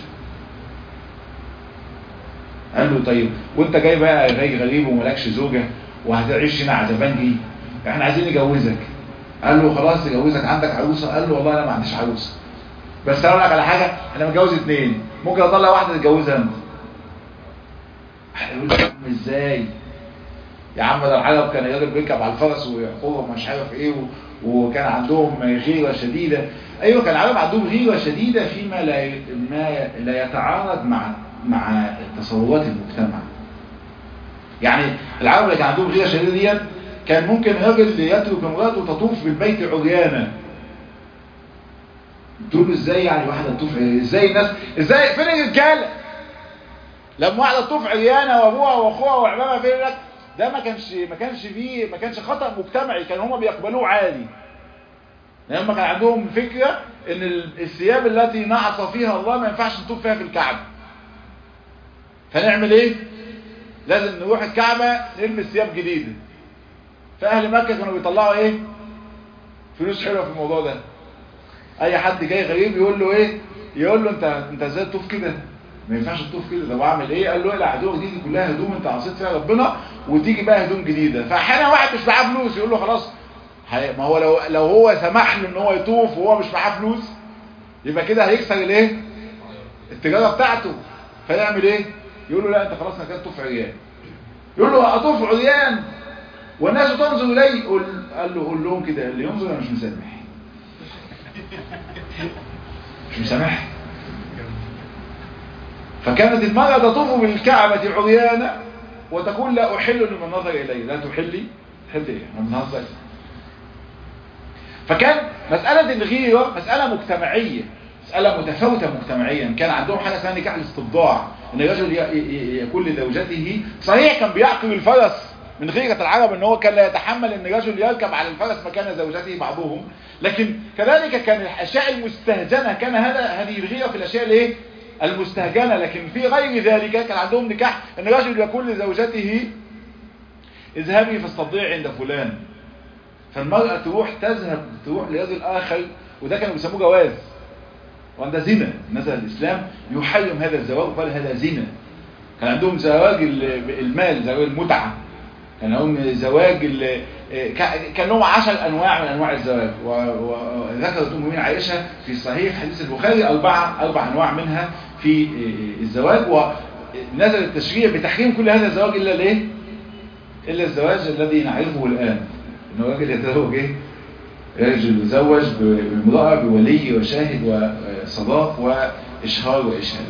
قال له طيب وانت جاي بقى جاي غريب وملكش زوجة وهتعيش هنا عزبانجي احنا عايزين نجوزك قال له خلاص نجوزك عندك عروسة قال له والله انا ما عنديش عروسة بس اقول لك على حاجة انا متجوز اتنين ممكن اطلع واحدة تتجوزها انت هيقول لك ازاي يا عم ده العرب كان راجل بيركب على الفرس ويحقوه ومش عارف ايه وكان عندهم غيرة شديدة ايوه كان العرب عندهم غيرة شديدة فيما لا ما لا يتعارض مع مع تصورات المجتمع يعني العرب اللي كان عندهم غيرة شديدة دي كان ممكن راجل يترك امراته تطوف بالبيت عريانة تقول له ازاي يعني واحدة تطوف ازاي الناس ازاي فين الرجاله لما واحده تطوف عريانه وابوها واخوها وعمامها فين لك ده ما كانش ما كانش فيه ما كانش خطا مجتمعي كانوا هم بيقبلوه عادي لان هم كان عندهم فكره ان الثياب التي نعص فيها الله ما ينفعش نطوف فيها في الكعبه فنعمل ايه لازم نروح الكعبه نلبس ثياب جديده فاهل مكه كانوا بيطلعوا ايه فلوس حلوه في الموضوع ده اي حد جاي غريب يقول له ايه يقول له انت انت ازاي تطوف كده ما ينفعش تطوف كده طب اعمل ايه قال له لا هدوم دي كلها هدوم انت عصيت فيها ربنا وتيجي بقى هدوم جديده فاحيانا واحد مش معاه فلوس يقول له خلاص ما هو لو لو هو سمح له ان هو يطوف وهو مش معاه فلوس يبقى كده هيكسر الايه التجاره بتاعته فيعمل ايه يقول له لا انت خلاص انا كده تطوف عريان يقول له اطوف عريان والناس تنظر الي قول قال له قول لهم كده اللي ينظر انا مش مسامح مش مسامح فكانت المرأة تطوف بالكعبة عريانة وتقول لا أحل لمن نظر إلي لا تحلي حل إيه احنا بنهزر فكان مسألة الغيرة مسألة مجتمعية مسألة متفاوتة مجتمعيا كان عندهم حاجة اسمها نكاح الاستبضاع ان الرجل يكون لزوجته صحيح كان بيعقل الفرس من غيرة العرب ان هو كان لا يتحمل ان الرجل يركب على الفرس مكان زوجته بعضهم لكن كذلك كان الاشياء المستهجنة كان هذا هذه الغيرة في الاشياء الايه المستهجنة لكن في غير ذلك كان عندهم نكاح ان الرجل يقول لزوجته اذهبي فاستضيعي عند فلان فالمرأة تروح تذهب تروح لرجل آخر وده كانوا بيسموه جواز وده زنا نزل الإسلام يحرم هذا الزواج وقال هذا زنا كان عندهم زواج المال زواج المتعة كان لهم زواج كان لهم عشر أنواع من أنواع الزواج وذكرت أم المؤمنين عائشة في صحيح حديث البخاري أربعة أربع أنواع منها في الزواج ونزل التشريع بتحريم كل هذا الزواج إلا ليه؟ إلا الزواج الذي نعرفه الآن إنه راجل يتزوج إيه؟ رجل يزوج بامرأة بولي وشاهد وصداق وإشهار وإشهاد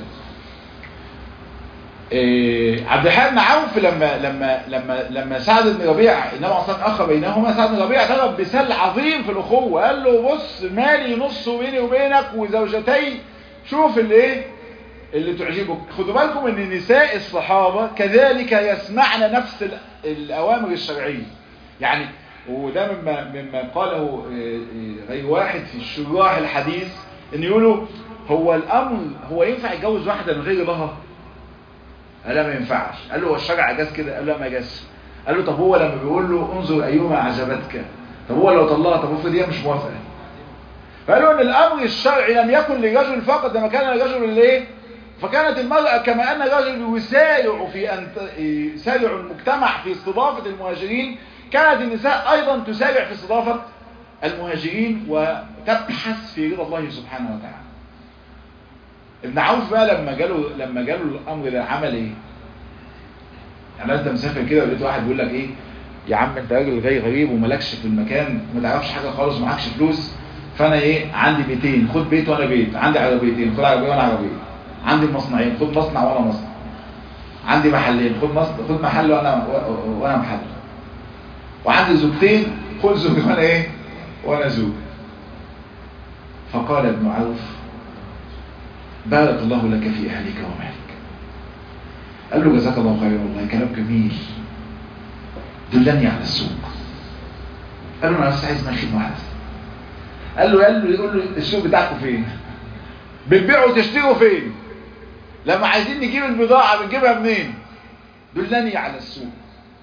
إيه عبد الحليم بن عوف لما لما لما لما سعد بن ربيع النبي اصلا اخ بينهما سعد بن ربيع ضرب مثال عظيم في الاخوه قال له بص مالي نص بيني وبينك وزوجتي شوف اللي ايه اللي تعجبك خدوا بالكم ان نساء الصحابه كذلك يسمعن نفس الاوامر الشرعيه يعني وده مما مما قاله غير واحد في الشراح الحديث ان يقولوا هو الامر هو ينفع يتجوز واحده من غير لها قال لا ما ينفعش قال له هو الشرع جاز كده قال له ما جاز قال له طب هو لما بيقول له انظر ايهما عجبتك طب هو لو طلقها طب افرض هي مش موافقه فقالوا ان الامر الشرعي لم يكن للرجل فقط لما كان الرجل الايه فكانت المرأة كما أن الرجل يسارع في أن يسارع المجتمع في استضافة المهاجرين كانت النساء أيضا تسارع في استضافة المهاجرين وتبحث في رضا الله سبحانه وتعالى ابن عوف بقى لما جاله لما جاله الامر ده عمل ايه يعني انت مسافر كده ولقيت واحد بيقول لك ايه يا عم انت راجل جاي غريب ومالكش في المكان وما تعرفش حاجه خالص ومعكش فلوس فانا ايه عندي بيتين خد بيت وانا بيت عندي عربيتين خد عربيه وانا عربيه عندي مصنعين خد مصنع وانا مصنع عندي محلين خد مصنع خد محل وانا وانا محل وعندي زوجتين خد زوج وانا ايه وانا زوج فقال ابن عوف بارك الله لك في أهلك ومالك قال له جزاك الله خير والله كلام جميل دلني على السوق قال له انا بس عايز ماشي واحد قال له قال له يقول له السوق بتاعكم فين بتبيعوا وتشتروا فين لما عايزين نجيب البضاعة بنجيبها منين دلني على السوق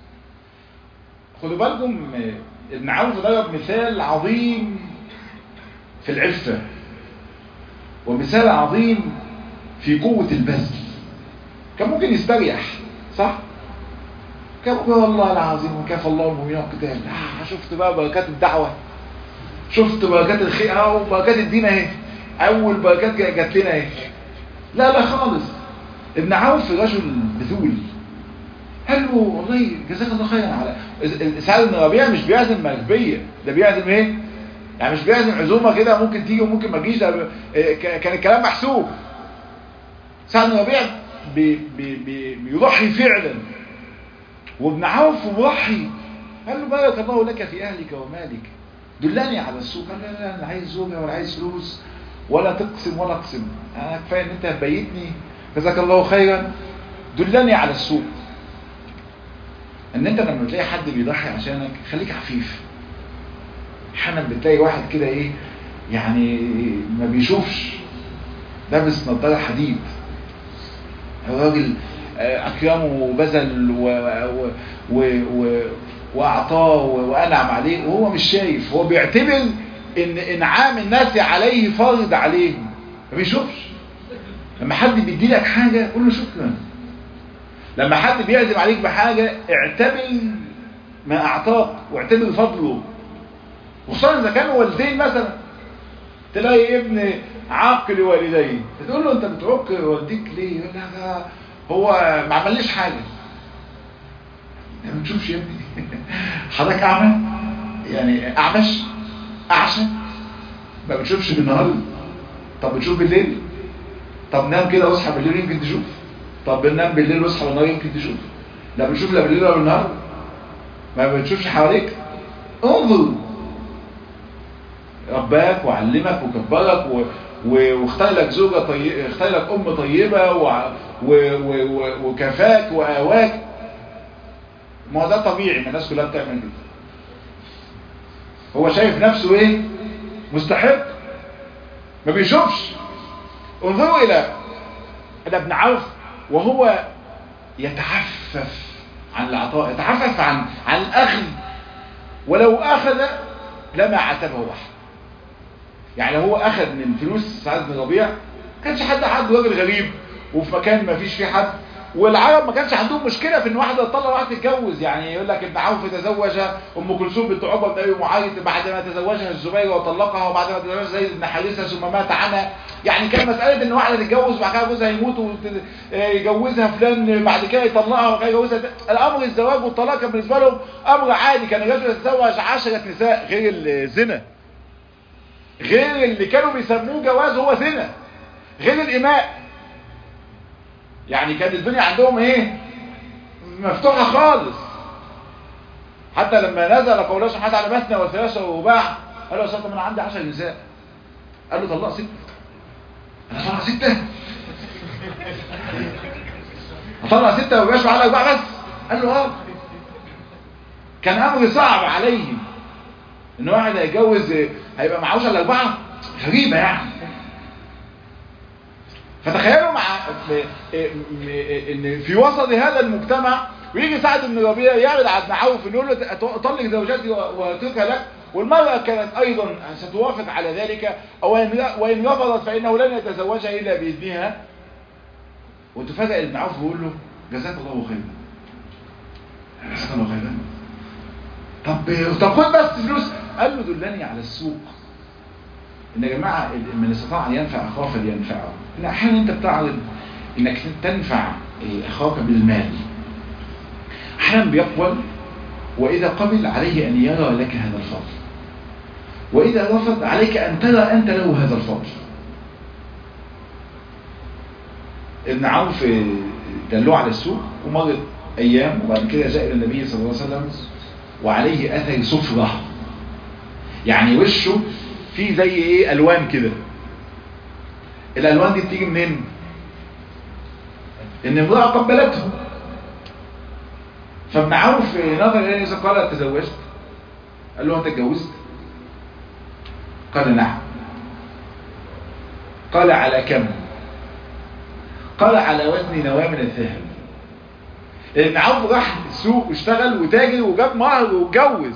خدوا بالكم ابن عوف ضرب مثال عظيم في العفة ومثال عظيم في قوة البذل كان ممكن يستريح صح كان ممكن والله العظيم وكفى الله المؤمنين القتال آه شفت بقى بركات الدعوة شفت بركات الخير اهو بركات الدين اهي اول بركات جات لنا اهي لا لا خالص ابن عوف رجل بذول قال له والله جزاك الله خيرا على سعد بن ربيع مش بيعزم مغبيه ده بيعزم ايه يعني مش بيعزم عزومه كده ممكن تيجي وممكن ما تجيش ده كان الكلام محسوب سعد بن ربيع بي بي بي بيضحي فعلا وابن عوف مضحي قال له بارك الله لك في اهلك ومالك دلني على السوق قال لا لا انا عايز زوجه ولا عايز فلوس ولا تقسم ولا اقسم انا كفايه ان انت هتبيتني جزاك الله خيرا دلني على السوق ان انت لما تلاقي حد بيضحي عشانك خليك عفيف احيانا بتلاقي واحد كده ايه يعني ما بيشوفش لابس نظاره حديد الراجل اكرمه وبذل و... و... و... و... واعطاه وانعم عليه وهو مش شايف هو بيعتبر ان انعام الناس عليه فرض عليهم ما بيشوفش لما حد بيدي لك حاجه قول له شكرا لما حد بيعزم عليك بحاجه اعتبر ما اعطاك واعتبر فضله وخصوصا اذا كانوا والدين مثلا تلاقي ابن عاقل والديه تقول له انت بتعق والديك ليه يقول لك هو ما عمليش حاجه انت ما بتشوفش يا ابني حضرتك اعمى يعني اعمش اعشى ما بتشوفش بالنهار طب بتشوف بالليل طب نام كده واصحى بالليل يمكن تشوف طب نام بالليل واصحى بالنهار يمكن تشوف لا بتشوف لا بالليل ولا بالنهار ما بتشوفش حواليك انظر رباك وعلمك وكبرك و... و... واختار لك زوجة طيبة اختار لك ام طيبة و... و... و... و... وكفاك واواك ما هو ده طبيعي ما الناس كلها بتعمل كده هو شايف نفسه ايه مستحق ما بيشوفش انظروا الى الى ابن عوف وهو يتعفف عن العطاء يتعفف عن عن الاخذ ولو اخذ لما عاتبه احد يعني هو اخذ من فلوس سعد بن ربيع ما كانش حد عنده راجل غريب وفي مكان ما فيش فيه حد والعرب ما كانش عندهم مشكلة في ان واحدة تطلع واحدة تتجوز يعني يقول لك ابن عوف تزوج ام كلثوم بنت عقبة بن ابي معيط بعد ما تزوجها الزبير وطلقها وبعد ما تزوجها زيد بن حارثة ثم مات عنها يعني كان مسألة ان واحدة تتجوز وبعد كده جوزها يموت ويجوزها فلان بعد كده يطلقها وبعد كده يجوزها الامر الزواج والطلاق كان بالنسبة لهم امر عادي كان الرجل يتزوج 10 نساء غير الزنا غير اللي كانوا بيسموه جواز هو زنا غير الإماء يعني كانت الدنيا عندهم ايه مفتوحة خالص حتى لما نزل قول الله سبحانه وتعالى مثنى وثلاثة ورباع قال له يا سلطة انا عندي 10 نساء قال له طلق ستة انا طلق ستة اطلق ستة ويبقاش على اربعة بس قال له اه كان امر صعب عليهم ان واحد هيتجوز هيبقى معهوش الا اربعه غريبه يعني فتخيلوا مع ان في وسط هذا المجتمع ويجي سعد بن ربيع يعرض على ابن عوف انه يقول له اطلق زوجاتي واتركها لك والمرأة كانت ايضا ستوافق على ذلك او وان رفضت فانه لن يتزوجها الا باذنها وتفاجئ ابن عوف ويقول له جزاك الله خيرا جزاك الله خيرا طب طب خد بس فلوس قال له دلني على السوق ان يا جماعه من استطاع ان ينفع اخاه فلينفعه ان احيانا انت بتعرض انك تنفع اخاك بالمال احيانا بيقبل واذا قبل عليه ان يرى لك هذا الفضل واذا رفض عليك ان ترى انت له هذا الفضل ابن عوف دلوه على السوق ومرت ايام وبعد كده جاء الى النبي صلى الله عليه وسلم وعليه اثر صفرة يعني وشه فيه زي ايه الوان كده الالوان دي بتيجي منين ان امرأة قبلته فابن عوف نظر اليه قال تزوجت قال له انت اتجوزت قال نعم قال على كم قال على وزن نواة من الذهب ابن عوف راح السوق واشتغل وتاجر وجاب مهر واتجوز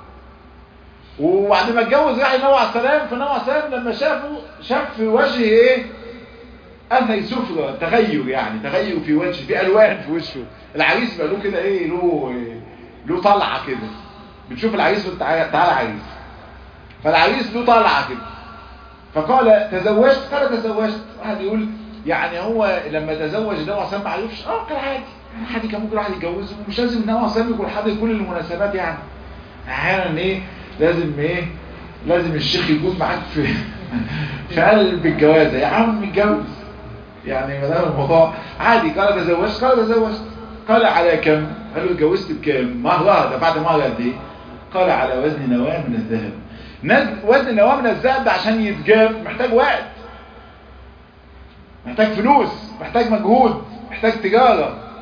وبعد ما اتجوز راح لنوع على السلام فنوع على السلام لما شافه شاف في وجهه ايه اثر سفرة تغير يعني تغير في وجهه في الوان في وشه العريس بقى له كده ايه له له طلعه كده بتشوف العريس تعالى تعالى عريس فالعريس له طلعه كده فقال تزوجت قال تزوجت واحد يقول يعني هو لما تزوج ده وعصام ما عرفش اه كان عادي حد كان ممكن واحد يتجوزه ومش لازم ان هو عصام يكون حاضر كل المناسبات يعني احيانا ايه لازم ايه لازم الشيخ يكون معاك في في قلب الجوازه يا عم اتجوز يعني ما دام الموضوع عادي قال تزوجت قال تزوجت قال على كم قال له اتجوزت بكام مهرها دفعت مهر قد ايه قال على وزن نواه من الذهب وزن نواه من الذهب ده عشان يتجاب محتاج وقت محتاج فلوس محتاج مجهود محتاج تجارة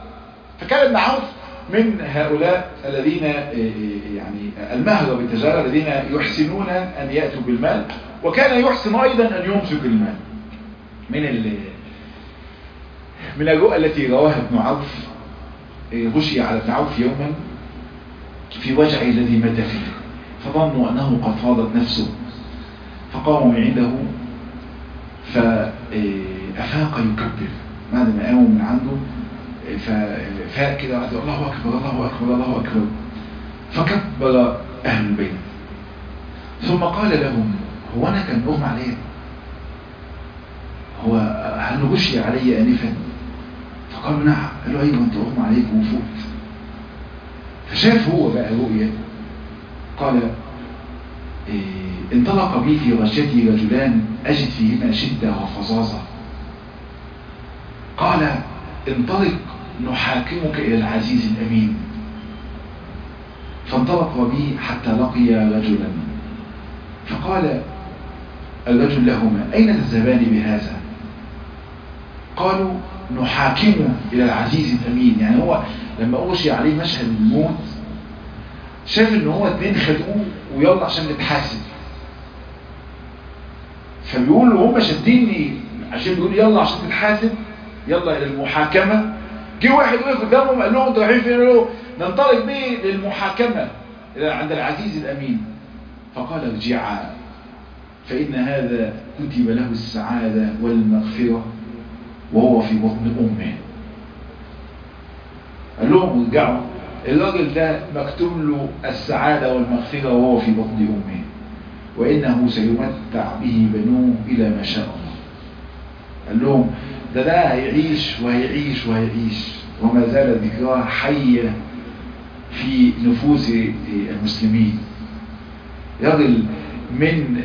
فكان ابن عوف من هؤلاء الذين يعني المهرة بالتجارة الذين يحسنون أن يأتوا بالمال وكان يحسن أيضا أن يمسك المال من ال من الرؤى التي رواها ابن عوف غشي على ابن عوف يوما في وجعه الذي مات فيه فظنوا أنه قد فاضت نفسه فقاموا من عنده فأفاق يكبر بعد ما قاموا من عنده ففاق كده وقال الله أكبر الله أكبر الله أكبر فكبر أهل البيت ثم قال لهم هو أنا كان أغمى علي هو هل غشي علي آنفا فقالوا نعم قالوا أيوة أنت أغمى عليك وفوت فشاف هو بقى رؤية قال إيه انطلق بي في غشيتي رجلان أجد فيهما شدة وفظاظة قال انطلق نحاكمك إلى العزيز الأمين فانطلق بي حتى لقي رجلا فقال الرجل لهما أين تذهبان بهذا قالوا نحاكمه إلى العزيز الأمين يعني هو لما أغشي عليه مشهد الموت شاف ان هو اتنين خدوه ويلا عشان نتحاسب فبيقول له هم شديني عشان بيقول يلا عشان تتحاسب يلا الى المحاكمة جه واحد وقف قدامهم قال لهم انتوا رايحين فين قالوا ننطلق بيه للمحاكمة عند العزيز الامين فقال ارجعا فإن هذا كتب له السعادة والمغفرة وهو في بطن أمه قال لهم ارجعوا الراجل ده مكتوب له السعادة والمغفرة وهو في بطن أمه وإنه سيمتع به بنوه إلى ما شاء الله قال لهم ده ده هيعيش وهيعيش وهيعيش وما زالت ذكراه حية في نفوس المسلمين راجل من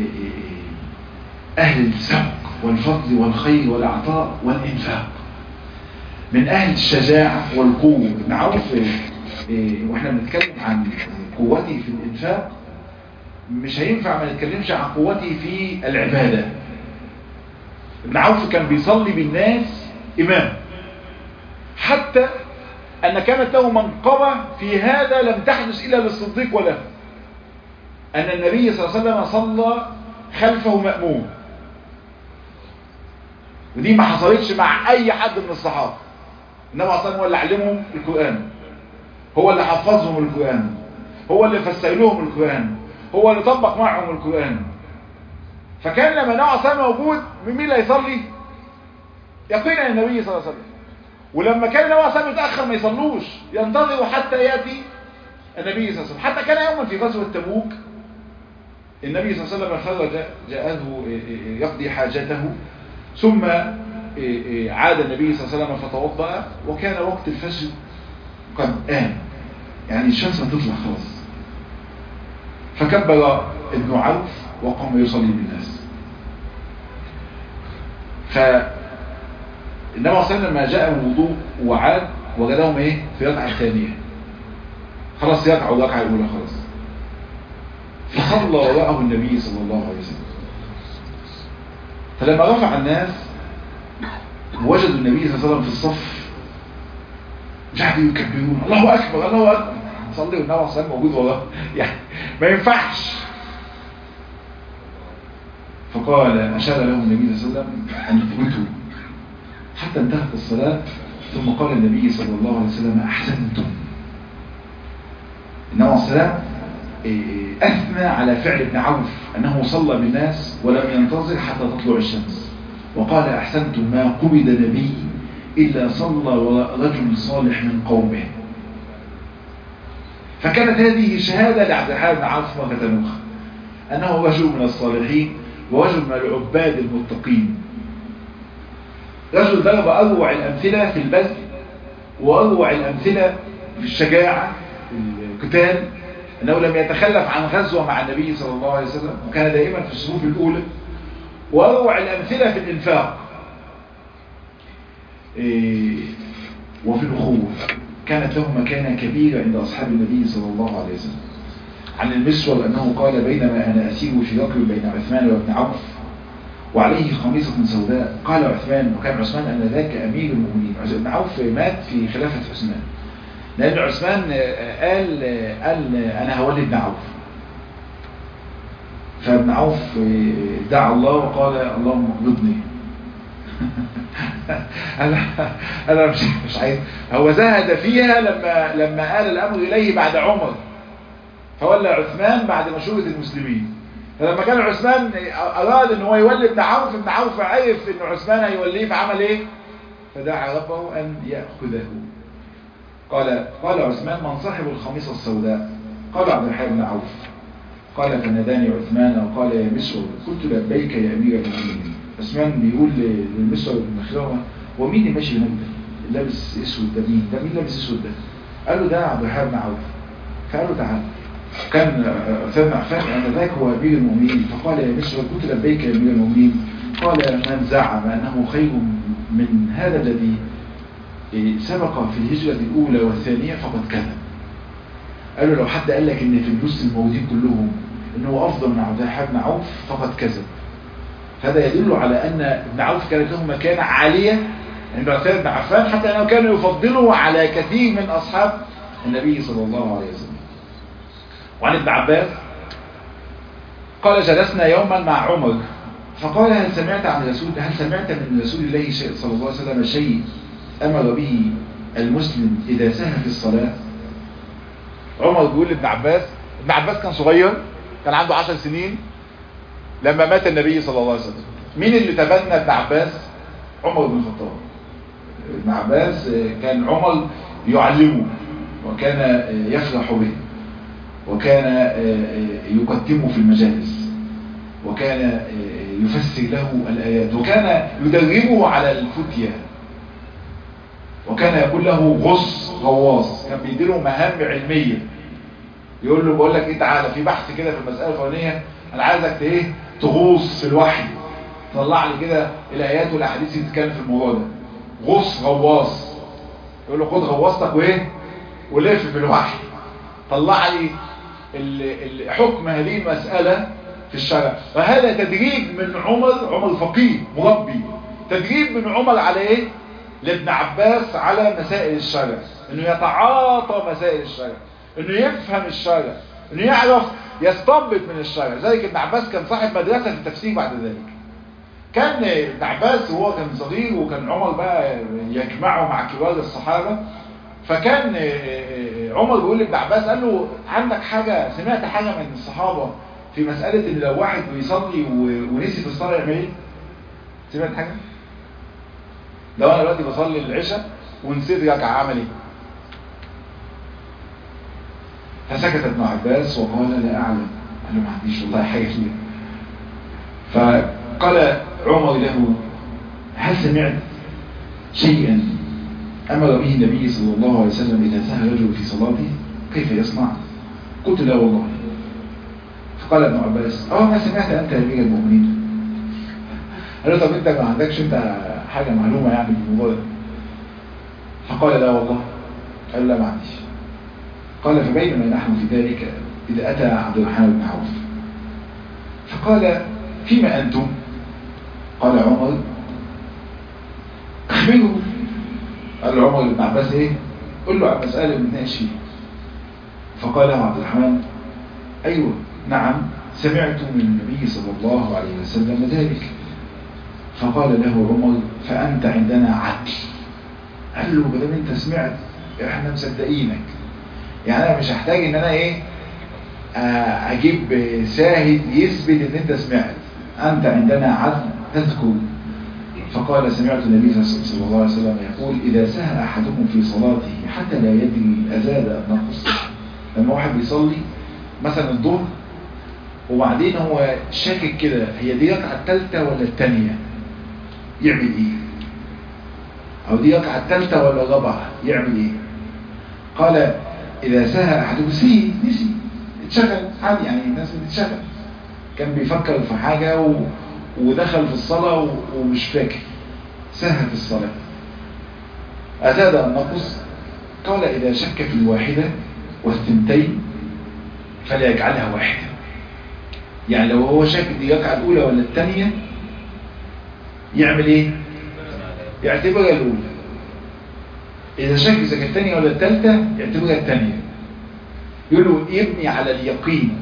أهل السبق والفضل والخير والعطاء والإنفاق من أهل الشجاعة والقوة نعرف واحنا بنتكلم عن قوتي في الإنفاق مش هينفع ما نتكلمش عن قوتي في العبادة ابن عوف كان بيصلي بالناس إمام حتى أن كانت له منقبة في هذا لم تحدث إلا للصديق وله أن النبي صلى الله عليه وسلم صلى خلفه مأموم ودي ما حصلتش مع أي حد من الصحابة النبي صلى الله عليه وسلم هو اللي علمهم القرآن هو اللي حفظهم القرآن هو اللي فسر لهم القرآن هو اللي طبق معهم القرآن فكان لما النبي صلى الله عليه وسلم موجود مين اللي هيصلي يقينا النبي صلى الله عليه وسلم ولما كان النبي صلى الله عليه وسلم يتأخر ما يصلوش ينتظروا حتى يأتي النبي صلى الله عليه وسلم حتى كان يوما في غزوة تبوك النبي صلى الله عليه وسلم خرج جاءه يقضي حاجته ثم عاد النبي صلى الله عليه وسلم فتوضأ وكان وقت الفجر قد آن يعني الشمس هتطلع خلاص فكبر ابن عوف وقام يصلي بالناس فالنبي صلى الله عليه وسلم لما جاء الوضوء وعاد وجدهم ايه في ركعه ثانيه خلاص يركعوا الركعه الاولى خلاص فصلى وراءه النبي صلى الله عليه وسلم فلما رفع الناس وجدوا النبي صلى الله عليه وسلم في الصف جعلوا يكبرون الله اكبر الله اكبر صلي والنبي صلى الله عليه وسلم موجود وراه يعني ما ينفعش فقال اشار لهم النبي صلى الله عليه وسلم ان يثبتوا حتى انتهت الصلاه ثم قال النبي صلى الله عليه وسلم احسنتم النبي عليه السلام أثنى على فعل ابن عوف أنه صلى بالناس ولم ينتظر حتى تطلع الشمس وقال أحسنتم ما قبض نبي إلا صلى وراء رجل صالح من قومه فكانت هذه شهادة لعبد الحال بن عوف مرة أخرى أنه رجل من الصالحين ورجل من العباد المتقين رجل ضرب أروع الأمثلة في البذل وأروع الأمثلة في الشجاعة القتال أنه لم يتخلف عن غزوة مع النبي صلى الله عليه وسلم وكان دائما في الصفوف الأولى وأروع الأمثلة في الإنفاق إيه وفي الأخوة كانت له مكانة كبيرة عند أصحاب النبي صلى الله عليه وسلم عن المسور أنه قال بينما أنا أسير في ركب بين عثمان وابن عوف وعليه خميصة سوداء قال عثمان وكان عثمان أن ذاك أمير المؤمنين ابن عوف مات في خلافة عثمان لأن عثمان قال قال أنا هولي ابن عوف فابن عوف دعا الله وقال اللهم اقبضني انا انا مش مش عايز هو زهد فيها لما لما قال الامر اليه بعد عمر فولى عثمان بعد مشورة المسلمين فلما كان عثمان اراد ان هو يولي ابن عوف ابن عوف عرف ان عثمان هيوليه فعمل ايه فدعا ربه ان ياخذه قال قال عثمان من صاحب الخميصه السوداء قال عبد الرحمن بن عوف قال فناداني عثمان وقال يا مسعود قلت لبيك يا امير المؤمنين عثمان بيقول للمسعود بن مخرمه هو مين اللي ماشي هناك ده لابس اسود ده مين ده مين لابس اسود ده قال له ده عبد الرحمن بن عوف فقال له تعال كان عثمان بن عفان ان ذاك هو امير المؤمنين فقال يا مسعود قلت لبيك يا امير المؤمنين قال من زعم انه خير من هذا الذي سبق في الهجرة الأولى والثانية فقد كذب قال له لو حد قال لك ان في النص الموجودين كلهم انه افضل من عبد الرحمن بن عوف فقد كذب هذا يدل على ان ابن عوف كانت له مكانة عالية عند عثمان بن عفان حتى انه كان يفضله على كثير من اصحاب النبي صلى الله عليه وسلم وعن ابن عباس قال جلسنا يوما مع عمر فقال هل سمعت عن رسول هل سمعت من رسول الله صلى الله عليه وسلم شيء امر به المسلم اذا سهى في الصلاه عمر بيقول لابن عباس ابن عباس كان صغير كان عنده عشر سنين لما مات النبي صلى الله عليه وسلم مين اللي تبنى ابن عباس عمر بن الخطاب ابن عباس كان عمر يعلمه وكان يفرح به وكان يقدمه في المجالس وكان يفسر له الآيات وكان يدربه على الفتية وكان يقول له غص غواص كان بيديله مهام علمية يقول له بقول لك ايه تعالى في بحث كده في المسألة الفلانية انا عايزك ايه تغوص في الوحي طلع لي كده الايات والاحاديث اللي بتتكلم في الموضوع ده غص غواص يقول له خد غواصتك وايه ولف في الوحي طلع لي حكم هذه المسألة في الشرع وهذا تدريب من عمر عمر فقيه مربي تدريب من عمر على ايه لابن عباس على مسائل الشرع انه يتعاطى مسائل الشرع انه يفهم الشرع انه يعرف يستنبط من الشرع ذلك ابن عباس كان صاحب مدرسة في التفسير بعد ذلك كان ابن عباس وهو كان صغير وكان عمر بقى يجمعه مع كبار الصحابة فكان عمر بيقول لابن عباس قال له عندك حاجة سمعت حاجة من الصحابة في مسألة ان لو واحد بيصلي ونسي في الصلاة يعمل ايه سمعت حاجة لو انا دلوقتي بصلي العشاء ونسيت ركعة عمل ايه فسكت ابن عباس وقال لا اعلم قال له ما عنديش والله حاجة فيها فقال عمر له هل سمعت شيئا امر به النبي صلى الله عليه وسلم اذا سهى رجل في صلاته كيف يصنع قلت لا والله فقال ابن عباس اه ما سمعت انت يا امير المؤمنين قال له طب انت ما عندكش انت حاجة معلومة يعني بالموضوع ده فقال لا والله قال لا ما عنديش قال فبينما نحن في ذلك إذا أتى عبد الرحمن بن عوف فقال فيما أنتم قال عمر أخبره قال له عمر بن عباس إيه قل له عن مسألة بنتناقش فيها فقال له عبد الرحمن أيوة نعم سمعت من النبي صلى الله عليه وسلم ذلك فقال له عمر فأنت عندنا عدل قال له بدل انت سمعت احنا مصدقينك يعني انا مش هحتاج ان انا ايه اجيب شاهد يثبت ان انت سمعت انت عندنا عدل تذكر فقال سمعت النبي صلى الله عليه وسلم يقول اذا سهى احدكم في صلاته حتى لا يدري ازاد ام نقص لما واحد بيصلي مثلا الظهر وبعدين هو شاكك كده هي دي ركعه الثالثه ولا الثانيه يعمل ايه او دي ركعه الثالثه ولا الرابعه يعمل ايه قال اذا سهى احدكم نسي نسي اتشغل عادي يعني الناس بتتشغل كان بيفكر في حاجه و... ودخل في الصلاه و... ومش فاكر سهى في الصلاه ازاد ام نقص قال اذا شك في الواحده والثنتين فليجعلها واحده يعني لو هو شاك دي ركعه الاولى ولا الثانيه يعمل ايه يعتبرها الاولى اذا شك اذا كانت الثانيه ولا الثالثه يعتبرها الثانيه يقول له يبني على اليقين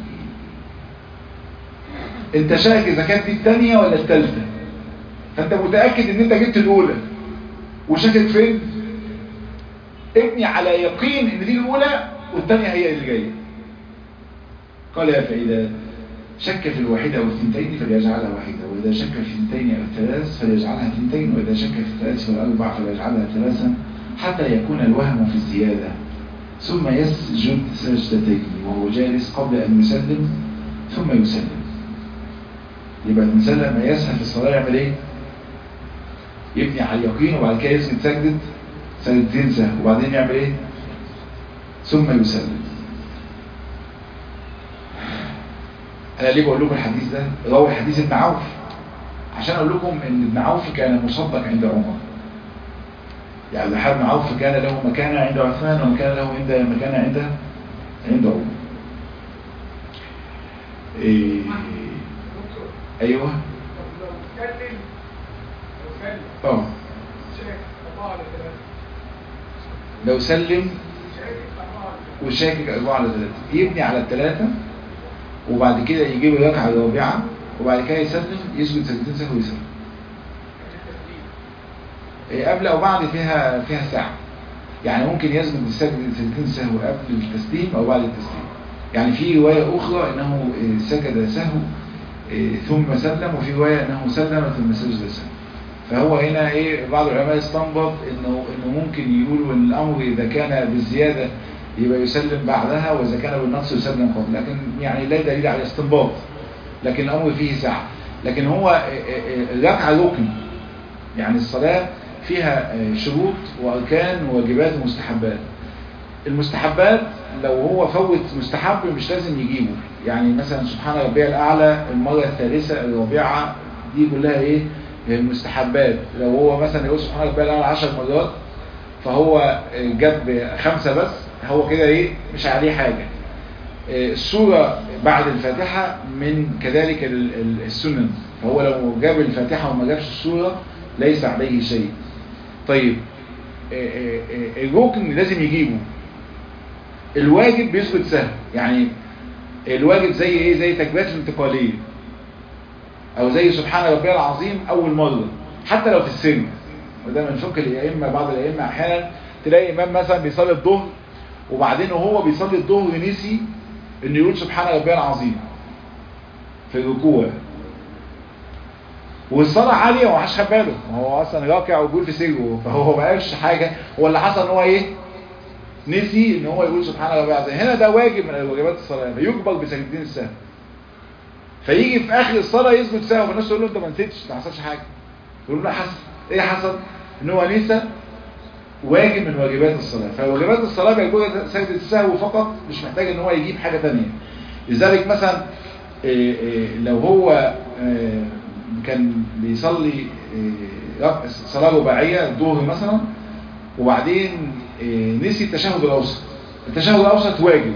انت شاك اذا كانت دي الثانيه ولا الثالثه فانت متاكد ان انت جبت الاولى وشاكك فين ابني على يقين ان دي الاولى والثانيه هي اللي جايه قال يا فإذا شك في الواحدة أو الثنتين فليجعلها واحدة وإذا شك في الثنتين أو الثلاث فليجعلها ثنتين وإذا شك في الثلاث والأربع فليجعلها ثلاثا حتى يكون الوهم في الزيادة ثم يسجد سجدتين وهو جالس قبل أن يسلم ثم يسلم يبقى الإنسان لما يسهل في الصلاة يعمل إيه؟ يبني على اليقين وبعد كده يسجد سجدة سجدتين سهل وبعدين يعمل إيه؟ ثم يسلم انا ليه بقول لكم الحديث ده روي حديث ابن عوف عشان اقول لكم ان ابن عوف كان مصدق عند عمر يعني ابن عوف كان له مكانه عند عثمان وكان له عند مكانه عند عند عمر إيه... ايوه اه لو سلم وشاكك أربعة على ثلاثة يبني على الثلاثة وبعد كده يجيب الركعة الرابعة وبعد كده يسلم يسجد سجدتين سهو ويسلم إيه قبل أو بعد فيها فيها ساعة يعني ممكن يسجد السجد سجدتين سهو قبل التسليم أو بعد التسليم يعني في رواية أخرى أنه سجد سهو ثم سلم وفي رواية أنه سلم ثم سجد سهو فهو هنا ايه بعض العلماء استنبط انه انه ممكن يقولوا ان الامر اذا كان بالزياده يبقى يسلم بعدها واذا كان بالنقص يسلم قبل لكن يعني لا دليل على الاستنباط لكن الامر فيه سعه لكن هو الركعه ركن يعني الصلاه فيها شروط واركان وواجبات ومستحبات المستحبات لو هو فوت مستحب مش لازم يجيبه يعني مثلا سبحان ربي الاعلى المره الثالثه الرابعه دي كلها ايه المستحبات لو هو مثلا يقول سبحان ربي الاعلى 10 مرات فهو جاب خمسه بس هو كده ايه مش عليه حاجه السوره بعد الفاتحه من كذلك السنن فهو لو جاب الفاتحه وما جابش السوره ليس عليه شيء طيب الركن لازم يجيبه الواجب بيثبت سهل يعني الواجب زي ايه زي تكبيرات الانتقاليه او زي سبحان ربي العظيم اول مرة حتى لو في السن وده من فقه الائمه بعض الائمه احيانا تلاقي امام مثلا بيصلي الظهر وبعدين وهو بيصلي الظهر نسي انه يقول سبحان ربي العظيم في الركوع والصلاة عالية وما حدش خد باله هو اصلا راكع وبيقول في سره فهو ما قالش حاجة هو اللي حصل ان هو ايه نسي ان هو يقول سبحان ربي العظيم هنا ده واجب من واجبات الصلاة فيجبر بسجدتين السهل فيجي في اخر الصلاه يثبت سهو فالناس تقول له انت ما نسيتش ما حصلش حاجه يقول له لا حصل ايه حصل ان هو نسى واجب من واجبات الصلاه فواجبات الصلاه بيكون سجده السهو فقط مش محتاج ان هو يجيب حاجه ثانيه لذلك مثلا إيه إيه لو هو إيه كان بيصلي صلاه رباعيه الظهر مثلا وبعدين نسي التشهد الاوسط التشهد الاوسط واجب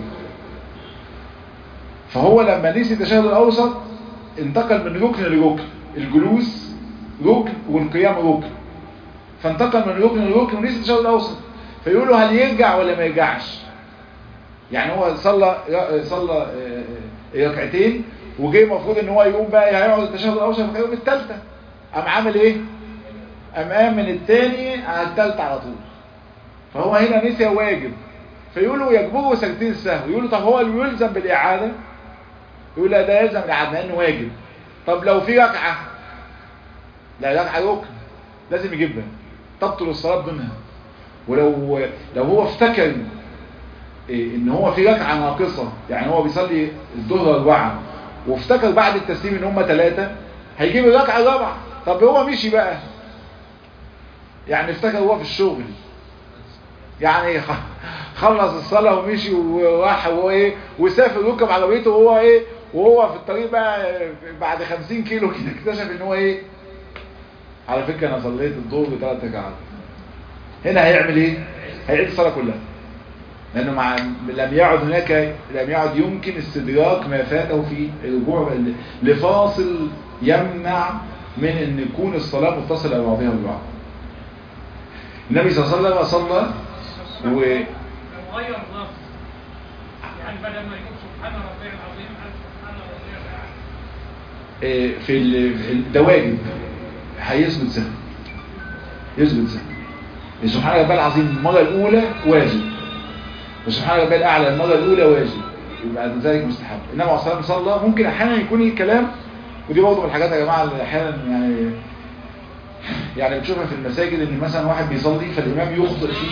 فهو لما نسي التشهد الاوسط انتقل من ركن لركن الجلوس ركن والقيام ركن فانتقل من ركن لركن ونسي التشهد الاوسط فيقولوا هل يرجع ولا ما يرجعش يعني هو صلى صلى ركعتين وجاي المفروض ان هو يقوم بقى هيقعد التشهد الاوسط في اليوم الثالثه قام عامل ايه قام قام من الثاني على الثالثه على طول فهو هنا نسي واجب فيقولوا يجبره سجدتين السهو يقولوا طب هو اللي يلزم بالاعاده يقول لا ده يلزم الاعاده لانه واجب طب لو في ركعه لا ركعه ركن لازم يجيبها تبطل الصلاه بدونها ولو لو هو افتكر إيه ان هو في ركعه ناقصه يعني هو بيصلي الظهر اربعه وافتكر بعد التسليم ان هم ثلاثه هيجيب الركعه الرابعه طب هو مشي بقى يعني افتكر هو في الشغل يعني خلص الصلاة ومشي وراح وايه وسافر ركب عربيته وهو ايه وهو في الطريق بقى بعد 50 كيلو كده اكتشف ان هو ايه على فكرة انا صليت الظهر بثلاث ركعات هنا هيعمل ايه هيعيد الصلاة كلها لانه مع لم يعد هناك لم يعد يمكن استدراك ما فاته في الرجوع لفاصل يمنع من ان يكون الصلاة متصلة بعضها ببعض النبي صلى الله عليه وسلم صلى و غير لفظ يعني بدل ما يقول سبحان ربي العظيم قال سبحان ربي الاعلى آه، في ال- ده واجب هيثبت سهل يثبت سهل سبحان ربي العظيم المرة الأولى واجب وسبحان ربي الأعلى المرة الأولى واجب يبقى ذلك مستحب إنما عليه الصلاة والسلام صلى ممكن أحيانا يكون الكلام ودي برضه من الحاجات يا جماعة اللي أحيانا يعني يعني بتشوفها في المساجد إن مثلا واحد بيصلي فالإمام يخطئ في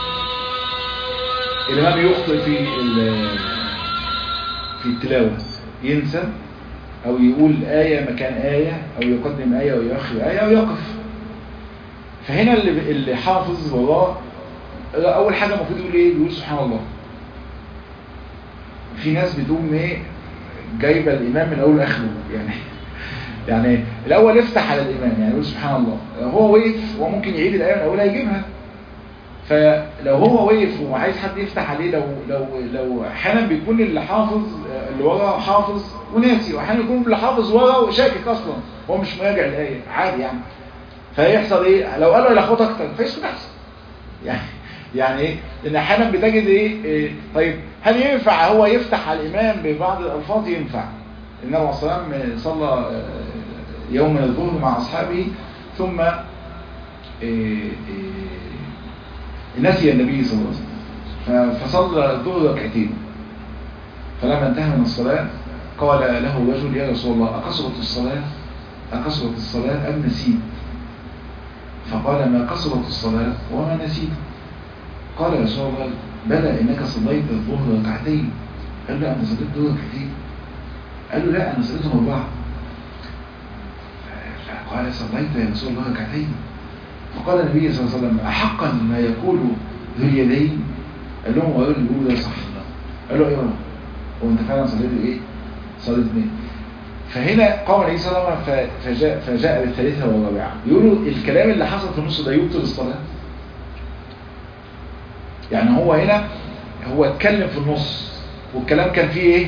الإمام يخطئ في ال- في التلاوة ينسى أو يقول آية مكان آية أو يقدم آية ويؤخر آية أو يقف فهنا اللي اللي حافظ وراه أول حاجة المفروض يقول إيه؟ بيقول سبحان الله في ناس بتقوم إيه جايبة الإمام من أول آخره يعني يعني الأول يفتح على الإمام يعني يقول سبحان الله هو وقف وممكن يعيد الآية من أولها يجيبها فلو هو وقف وعايز حد يفتح عليه لو لو لو احيانا بيكون اللي حافظ اللي ورا حافظ وناسي واحيانا يكون اللي حافظ ورا وشاكك اصلا هو مش مراجع الايه عادي يعني فيحصل ايه لو قالوا يلخبط اكتر فيسكت احسن يعني يعني ايه ان احيانا بتجد ايه, إيه طيب هل ينفع هو يفتح على الامام ببعض الالفاظ ينفع النبي عليه الصلاه والسلام صلى آه، يوم الظهر مع اصحابه ثم إيه إيه نسي النبي صلى الله عليه وسلم ف- فصلى الظهر ركعتين فلما انتهى من الصلاة قال له رجل يا رسول الله أقصرت الصلاة أقصرت الصلاة أم نسيت فقال ما قصرت الصلاة وما نسيت قال يا رسول الله بلى إنك صليت الظهر ركعتين قال له أنا صليت الظهر ركعتين قال له لا أنا صليتهم أربعة فقال صليت يا رسول الله ركعتين فقال النبي صلى الله عليه وسلم أحقا ما يقول ذو اليدين قال لهم وقالوا اللي بيقولوا ده صح قال له ايوه هو انت فعلا صليت ايه صليت اثنين فهنا قام النبي صلى الله عليه وسلم ف- فجاء, فجاء بالثالثة والرابعة يقولوا الكلام اللي حصل في النص ده يبطل الصلاة يعني هو هنا هو اتكلم في النص والكلام كان فيه ايه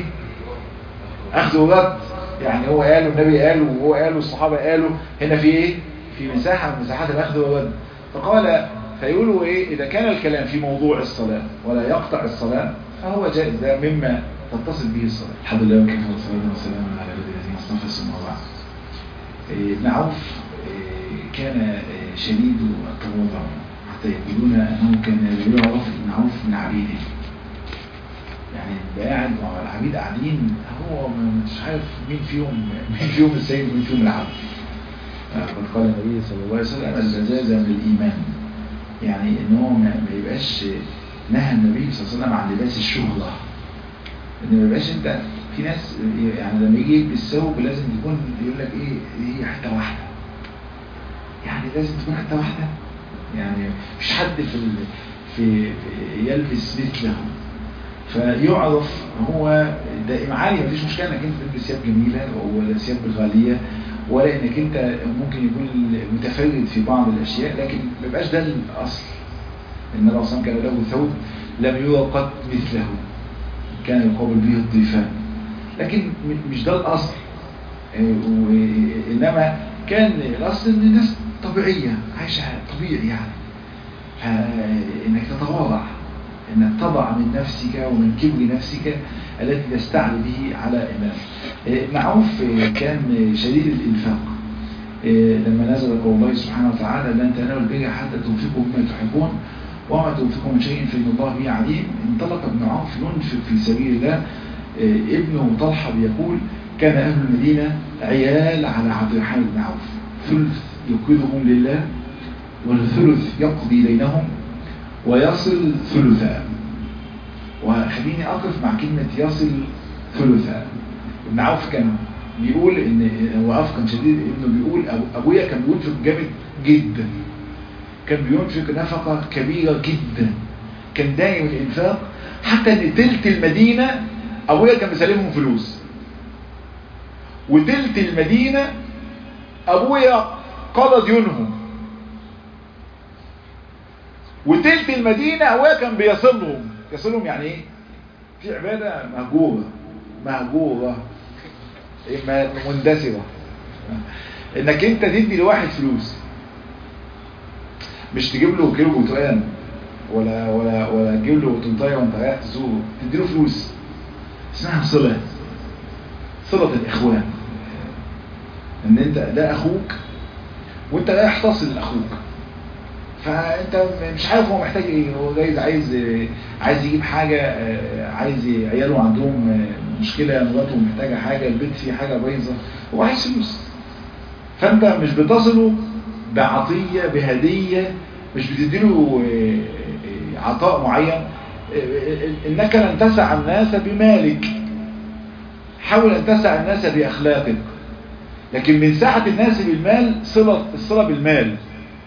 اخذ ورد يعني هو قال والنبي قال وهو قال والصحابة قالوا هنا في ايه في مساحة من مساحات الاخذ والرد فقال فيقولوا ايه اذا كان الكلام في موضوع الصلاة ولا يقطع الصلاة فهو جائز ده مما تتصل به الصلاة الحمد لله وكفى والصلاة والسلام على عباد الذين اصطفى ثم بعد إيه، ابن عوف إيه، كان إيه، شديد التواضع حتى يقولون انه كان يقولون عوف ابن عوف من عبيده يعني يبقى قاعد مع العبيد قاعدين هو مش عارف مين فيهم مين فيهم السيد ومين فيهم العبد قد قال النبي صلى الله عليه وسلم البزازة من الإيمان يعني ان هو ما ما يبقاش نهى النبي صلى الله عليه وسلم عن لباس الشهرة ان ما يبقاش انت في ناس يعني لما يجي يلبس ثوب لازم يكون يقول لك ايه هي حته واحده يعني لازم تكون حته واحده يعني مش حد في ال... في في يلبس مثله فيعرف هو دائما عادي مفيش مشكله انك انت تلبس ثياب جميله ولا ثياب غاليه ولا انك انت ممكن يكون متفرد في بعض الاشياء لكن ما يبقاش ده الاصل النبي صلى الله عليه وسلم كان له ثوب لم يرى قط مثله كان يقابل به الضيفان لكن م- مش ده الاصل آه، و- انما كان الاصل ان الناس طبيعيه عايشه طبيعي يعني فانك تتواضع انك تضع من نفسك ومن كبر نفسك التي تستعلي به على امام آه، ابن عوف آه، كان شديد الانفاق آه، لما نزل قول الله سبحانه وتعالى لن تنالوا البر حتى تنفقوا مما تحبون وما تنفقوا من شيء فإن الله به عليم انطلق ابن عوف ينفق في سبيل الله آه، ابنه طلحة بيقول كان أهل المدينة عيال على عبد الرحمن بن عوف ثلث يقرضهم لله والثلث يقضي بينهم ويصل ثلثا وخليني أقف مع كلمة يصل ثلثا ابن عوف كان بيقول ان هو عوف كان شديد انه بيقول أبو- ابويا كان بينفق جامد جدا كان بينفق نفقة كبيرة جدا كان دائم الانفاق حتى ان تلت المدينة ابويا كان بيسلمهم فلوس وتلت المدينة ابويا قضى ديونهم وتلت المدينة ابويا كان بيصلهم يصلهم يعني ايه في عبادة مهجورة مهجورة إيه، م- مندثرة انك انت تدي لواحد فلوس مش تجيب له كيلو برتقال ولا ولا ولا تجيب له طنطايه وانت رايح تزوره تدي له فلوس اسمها صله صله الاخوان ان انت ده اخوك وانت رايح تصل لاخوك فانت مش عارف هو محتاج ايه هو جايز عايز عايز يجيب حاجه عايز عياله عندهم مشكله مراته محتاجه حاجه البيت فيه حاجه بايظه هو عايز فلوس فانت مش بتصله بعطيه بهديه مش بتديله عطاء معين انك لن تسع الناس بمالك حاول ان تسع الناس باخلاقك لكن من سعة الناس بالمال صلة الصلة بالمال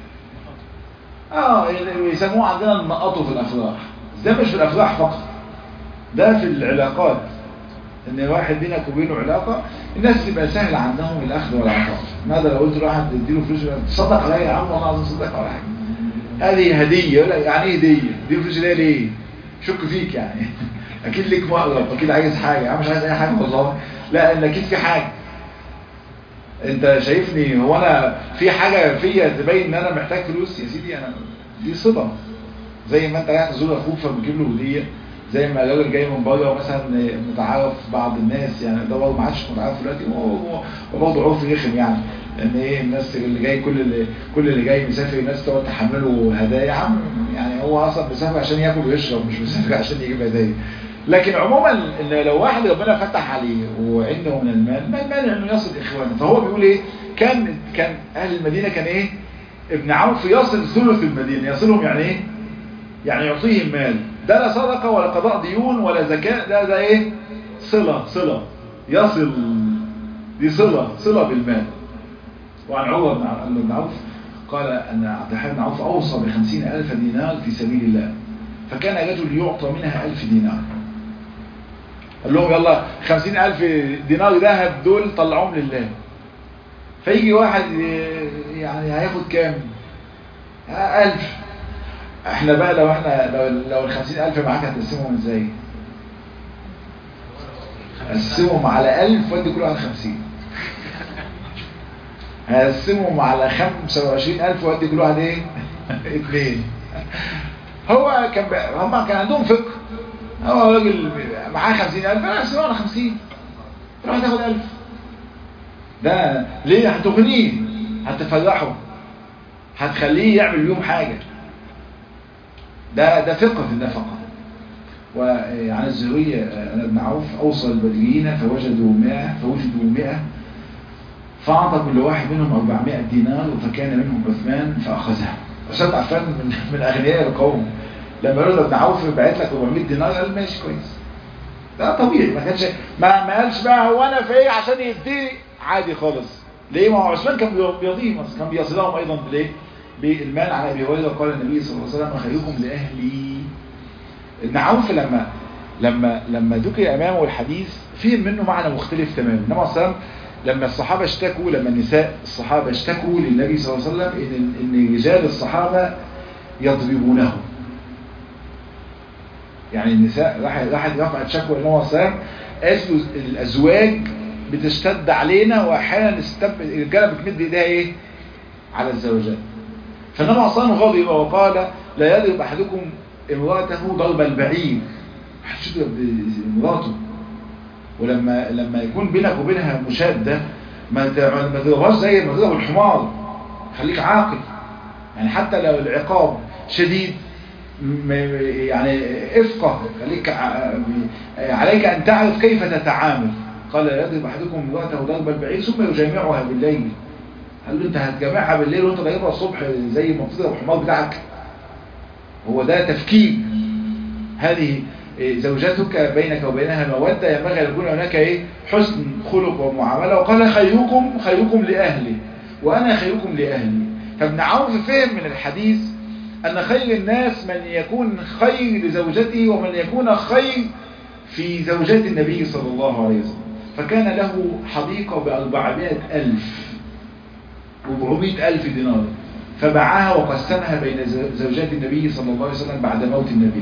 اه يسموه عندنا النقطه في الافراح ده مش في الافراح فقط ده في العلاقات ان واحد بينك وبينه علاقة الناس تبقى سهل عندهم الاخذ والعطاء ماذا لو قلت لواحد تديله فلوس تصدق عليا يا عم والله العظيم صدق ولا حاجه هذه هديه يقول لك يعني ايه هديه دي فلوس ليه ليه شك فيك يعني اكيد ليك مقلب اكيد عايز حاجه يا عم مش عايز اي حاجه والله لا ان اكيد في حاجه انت شايفني هو انا في حاجة فيا تبين ان انا محتاج فلوس يا سيدي انا دي صدى زي ما انت رايح تزور اخوك فبتجيب له هديه زي ما الراجل جاي من بره مثلا متعارف بعض الناس يعني ده برضه ما عادش متعارف دلوقتي هو برضه عرف رخم يعني ان ايه الناس اللي جاي كل اللي كل اللي جاي مسافر الناس تقعد تحمله هدايا يا عم يعني هو اصلا مسافر عشان ياكل ويشرب مش مسافر عشان يجيب هدايا لكن عموما ان لو واحد ربنا فتح عليه وعنده من المال ما المانع انه يصل اخوانه فهو بيقول ايه كان كان اهل المدينه كان ايه ابن عوف يصل ثلث المدينه يصلهم يعني ايه يعني يعطيهم مال ده لا صدقه ولا قضاء ديون ولا زكاه ده ده ايه صله صله يصل دي صله صله بالمال وعن عمر بن عوف قال ان عبد الحليم بن عوف اوصى بخمسين الف دينار في سبيل الله فكان رجل يعطى منها الف دينار قال لهم يلا خمسين ألف دينار ذهب دول طلعوهم لله فيجي واحد يعني هياخد كام ألف احنا بقى لو احنا لو, لو الخمسين ألف معاك هتقسمهم ازاي قسمهم على ألف ودي كل واحد خمسين هقسمهم على خمسة وعشرين ألف ودي كل واحد ايه اتنين هو كان هم كان عندهم فقه هو راجل معاه خمسين ألف أنا أحسن على خمسين تروح تاخد ألف ده ليه هتغنيه هتفرحه هتخليه يعمل بيهم حاجة ده ده فقه في النفقة وعن الزهرية أنا ابن عوف أوصى البدريين فوجدوا مائة فوجدوا مائة فأعطى كل واحد منهم 400 دينار فكان منهم عثمان فأخذها عثمان عفان من, من أغنياء القوم لما قالوا ابن عوف بعت لك 400 دينار قال ماشي كويس ده طبيعي ما كانش ما ما قالش بقى هو انا في ايه عشان يديني عادي خالص ليه ما هو عثمان كان بيضيهم كان بيصلهم ايضا بالايه بالمال عن ابي هريره قال النبي صلى الله عليه وسلم خيركم لاهلي ابن عوف لما لما لما ذكر امامه الحديث فهم منه معنى مختلف تماما انما صلى لما الصحابه اشتكوا لما النساء الصحابه اشتكوا للنبي صلى الله عليه وسلم ان ان رجال الصحابه يضربونه يعني النساء راح راحت رفعت شكوى للنبي صلى الله عليه وسلم قالوا الازواج بتشتد علينا واحيانا الرجاله بتمد ايديها ايه على الزوجات فالنبي صلى الله عليه وسلم غضب وقال لا يضرب احدكم امراته ضرب البعير محدش يضرب مراته ولما لما يكون بينك وبينها مشاده ما ما تضربهاش زي ما تضرب الحمار خليك عاقل يعني حتى لو العقاب شديد يعني افقه خليك عليك ان تعرف كيف تتعامل قال لا يضرب احدكم امراته ضرب البعير ثم يجامعها بالليل قال له انت هتجامعها بالليل وانت ضربها الصبح زي ما بتضرب الحمار بتاعك هو ده تفكير هذه زوجتك بينك وبينها مودة ينبغي أن يكون هناك إيه حسن خلق ومعاملة وقال خيركم خيركم لأهلي وأنا خيركم لأهلي فابن عوف فهم من الحديث أن خير الناس من يكون خير لزوجته ومن يكون خير في زوجات النبي صلى الله عليه وسلم فكان له حديقة بأربعمائة ألف وبعمائة ألف دينار فباعها وقسمها بين زوجات النبي صلى الله عليه وسلم بعد موت النبي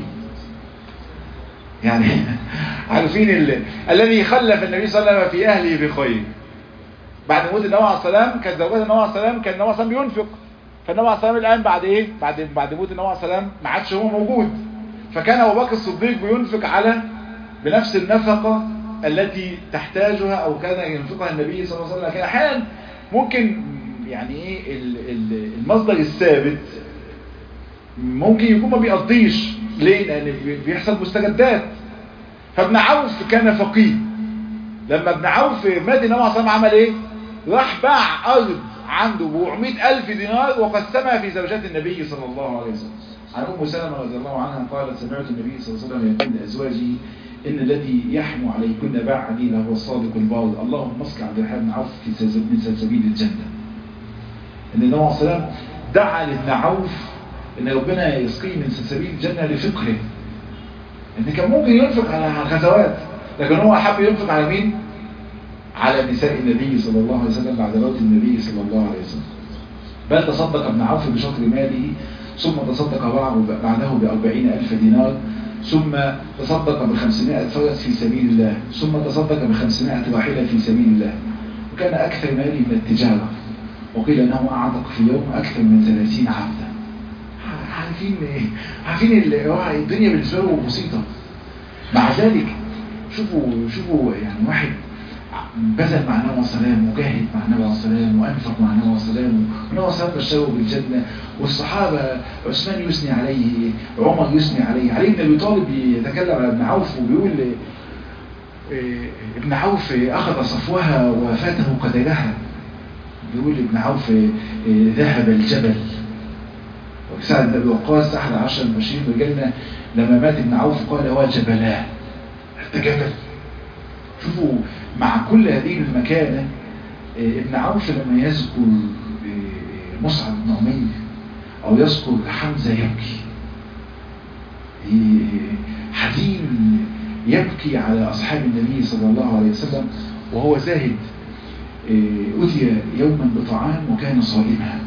يعني عارفين ال... الذي خلف النبي صلى الله عليه وسلم في أهله بخير بعد موت النبي عليه السلام كانت زوجات النبي عليه السلام كان النبي عليه السلام بينفق فالنبي عليه السلام الان بعد ايه بعد بعد موت النبي عليه السلام ما عادش هو موجود فكان ابو بكر الصديق بينفق على بنفس النفقه التي تحتاجها او كان ينفقها النبي صلى الله عليه وسلم لكن احيانا ممكن يعني ايه المصدر الثابت ممكن يكون ما بيقضيش ليه لان بيحصل مستجدات فابن عوف كان فقيه لما ابن عوف مات النبي عليه الصلاه عمل ايه راح باع ارض عنده ب 400000 دينار وقسمها في زوجات النبي صلى الله عليه وسلم عن ام سلمة رضي الله عنها قالت سمعت النبي صلى الله عليه وسلم يقول لازواجه ان الذي يحمو عليكن بعدي لهو الصادق البار اللهم اسقع عبد الرحمن بن عوف في من سلسبيل الجنه ان النبي عليه الصلاه دعا لابن عوف ان ربنا يسقيه من سلسبيل الجنه لفقهه ان كان ممكن ينفق على الغزوات لكن هو حب ينفق على مين على نساء النبي صلى الله عليه وسلم بعد موت النبي صلى الله عليه وسلم بل تصدق ابن عوف بشطر ماله ثم تصدق بعده بأربعين ألف دينار ثم تصدق بخمسمائة فرس في سبيل الله ثم تصدق بخمسمائة راحلة في سبيل الله وكان أكثر ماله من التجارة وقيل أنه أعتق في يوم أكثر من ثلاثين عبدا عارفين عارفين الدنيا بالنسبة له بسيطة مع ذلك شوفوا شوفوا يعني واحد بذل مع النبي والسلام وجاهد مع النبي والسلام وانفق مع النبي والسلام والنبي والسلام بشره بالجنه والصحابه عثمان يثني عليه عمر يثني عليه علي بن ابي طالب يتكلم على ابن عوف وبيقول ابن عوف اخذ صفوها وفاته قتلها بيقول ابن عوف ذهب الجبل وسعد بن ابي وقاص احد عشر المبشرين بالجنه لما مات ابن عوف قال وجبلاه انت جبل شوفوا مع كل هذه المكانة ابن عوف لما يذكر مصعب بن عمير او يذكر حمزة يبكي حزين يبكي على اصحاب النبي صلى الله عليه وسلم وهو زاهد أتي يوما بطعام وكان صائما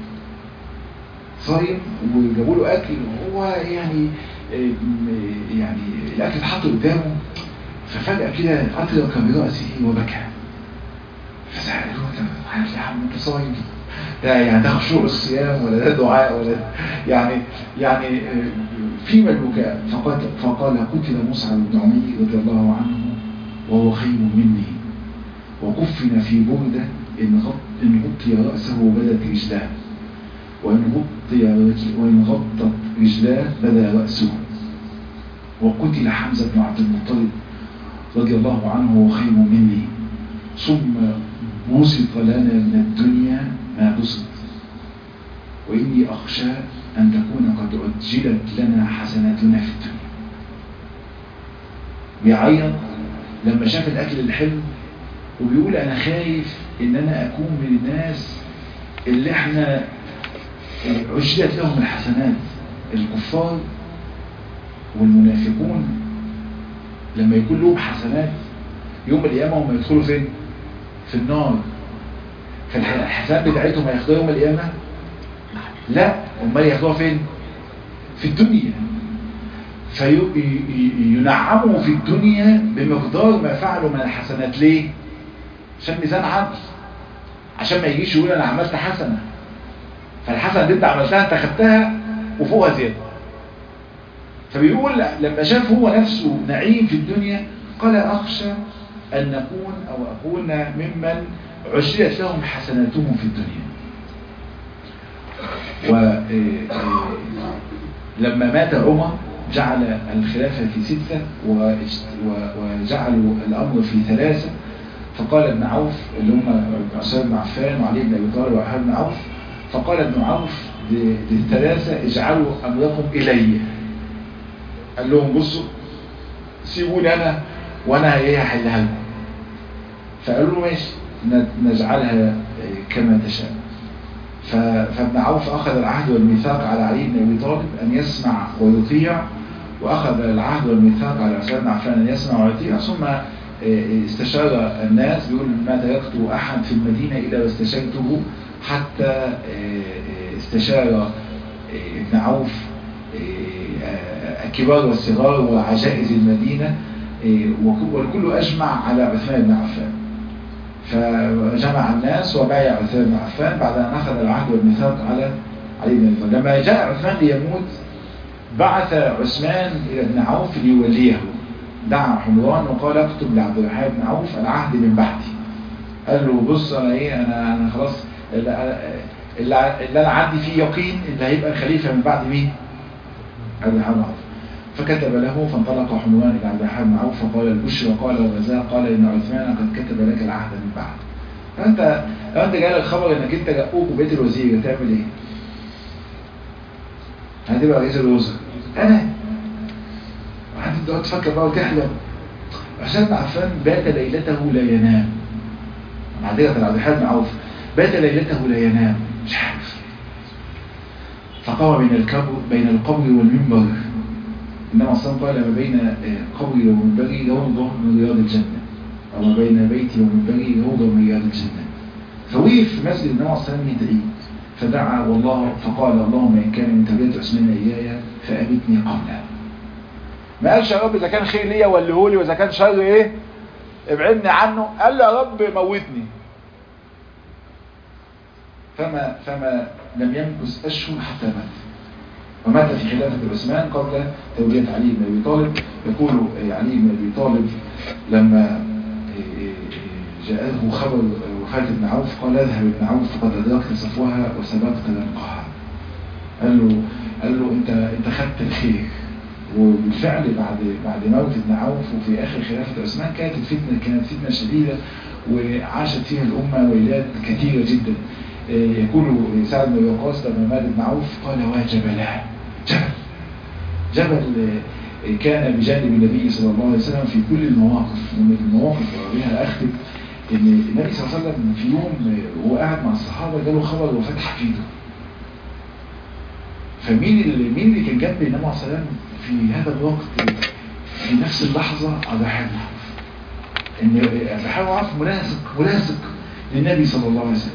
صايم وجابوا له اكل وهو يعني يعني الاكل اتحط قدامه ففجأة كده أطلق برأسه وبكى فسألوه عارف يا عم انت صايم ده يعني ده خشوع الصيام ولا ده دعاء ولا يعني يعني فيما البكاء فقال فقال قتل مصعب بن عمير رضي الله عنه وهو خير مني وكفن في بردة إن غط إن غطي رأسه بدت رجلاه وإن غطي وإن غطت رجلاه بدا رأسه وقتل حمزة بن عبد المطلب رضي الله عنه وخير مني ثم بسط لنا من الدنيا ما بسط وإني أخشى أن تكون قد عجلت لنا حسناتنا في الدنيا بيعيط لما شاف الأكل الحلو وبيقول أنا خايف إن أنا أكون من الناس اللي احنا عجلت لهم الحسنات الكفار والمنافقون لما يكون لهم حسنات يوم القيامة هم يدخلوا فين في النار فالحسنات بتاعتهم هياخدوها يوم القيامة لا امال ياخدوها فين في الدنيا فينعموا في الدنيا بمقدار ما فعلوا من الحسنات ليه عشان ميزان عدل عشان ما يجيش يقول انا عملت حسنة فالحسنة دي انت عملتها انت خدتها وفوقها زيادة فبيقول لما شاف هو نفسه نعيم في الدنيا قال أخشى أن نكون أو أكون ممن عشرت لهم حسناتهم في الدنيا ولما مات عمر جعل الخلافة في ستة وجعلوا الأمر في ثلاثة فقال ابن عوف اللي هم عثمان بن عفان وعلي بن أبي طالب وعهد بن عوف فقال ابن عوف للثلاثة اجعلوا أمركم إلي قال لهم بصوا سيبوني انا وانا ايه هحلها لكم فقالوا له ماشي نجعلها كما تشاء فابن عوف اخذ العهد والميثاق على علي بن ابي طالب ان يسمع ويطيع واخذ العهد والميثاق على عثمان بن عفان ان يسمع ويطيع ثم استشار الناس بيقول ما تركت احد في المدينه الا واستشرته حتى استشار ابن عوف الكبار والصغار وعجائز المدينة والكل أجمع على عثمان بن عفان فجمع الناس وبايع عثمان بن عفان بعد أن أخذ العهد والميثاق على علي بن أبي طالب لما جاء عثمان ليموت بعث عثمان إلى ابن عوف ليوليه دعا حمران وقال اكتب لعبد الرحمن بن عوف العهد من بعدي قال له بص انا ايه انا انا خلاص اللي, اللي اللي انا عندي فيه يقين اللي هيبقى خليفه من بعد مين؟ عبد الرحمن بن عوف فكتب له فانطلق حمران الى عبد الرحمن بن عوف فقال البشرى قال وماذا قال ان عثمان قد كتب لك العهد من بعد فانت لو انت جاي لك خبر انك انت جاؤوك وبيت الوزير هتعمل ايه؟ هتبقى رئيس الوزراء انا وحد تقعد تفكر بقى وتحلم عشان بن عفان بات ليلته لا ينام معذرة عبد الرحمن بن عوف بات ليلته لا ينام مش عارف فقام بين القبر بين القبر والمنبر انما اصلا قال ما بين قبري ومنبري روضه من رياض الجنه او ما بين بيتي ومنبري روضه من رياض الجنه فوقف في مسجد النبي صلى الله عليه وسلم يدعي فدعا والله فقال اللهم ان كان من تربيه عثمان اياي فابتني قبله ما قالش يا رب اذا كان خير ليا ولهولي واذا كان شر ايه ابعدني عنه قال له يا رب موتني فما فما لم يمكث اشهر حتى مات ومات في خلافة عثمان قبل تولية علي بن ابي طالب يقول علي بن ابي طالب لما جاءه خبر وفاة ابن عوف قال اذهب ابن عوف فقد ادركت صفوها وسبقت لنقها قال له قال له انت انت خدت الخير وبالفعل بعد بعد موت ابن عوف وفي اخر خلافه عثمان كانت الفتنه كانت فتنه شديده وعاشت فيها الامه ويلات كثيره جدا يقول سعد بن وقاص لما مات ابن عوف قال واجب له جبل جبل كان بجانب النبي صلى الله عليه وسلم في كل المواقف ومن المواقف وبها اختم ان النبي صلى الله عليه وسلم في يوم وهو قاعد مع الصحابه جاله خبر وفاه حفيده فمين اللي مين اللي كان جنب النبي عليه السلام في هذا الوقت في نفس اللحظة عبد الرحمن عوف ان عبد الرحمن عوف ملاصق ملاصق للنبي صلى الله عليه وسلم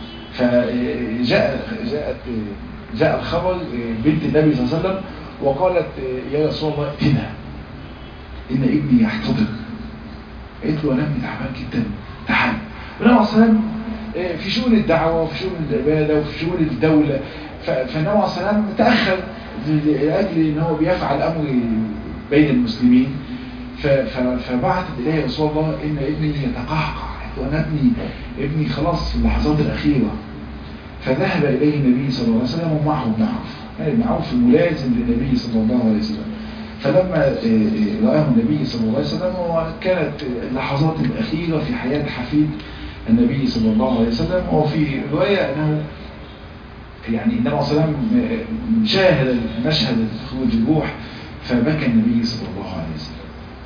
فجاء جاءت جاء الخبر بنت النبي صلى الله عليه وسلم وقالت يا رسول الله ائتنا ان ابني يحتضر قالت له انا ابني تعبان جدا تعال والنبي عليه السلام في شؤون الدعوة وفي شؤون العبادة وفي شؤون الدولة فالنبي عليه السلام تأخر لأجل ان هو بيفعل أمر بين المسلمين فبعثت إليه رسول الله إن ابني يتقهقع وأنا ابني ابني خلاص في اللحظات الأخيرة فذهب إليه النبي صلى الله عليه وسلم ومعه ابن عوف كان ابن عوف ملازم للنبي صلى الله عليه وسلم فلما رآه النبي صلى الله عليه وسلم وكانت اللحظات الأخيرة في حياة حفيد النبي صلى الله عليه وسلم وفي رواية أنه يعني النبي صلى الله عليه وسلم شاهد مشهد خروج الروح فبكى النبي صلى الله عليه وسلم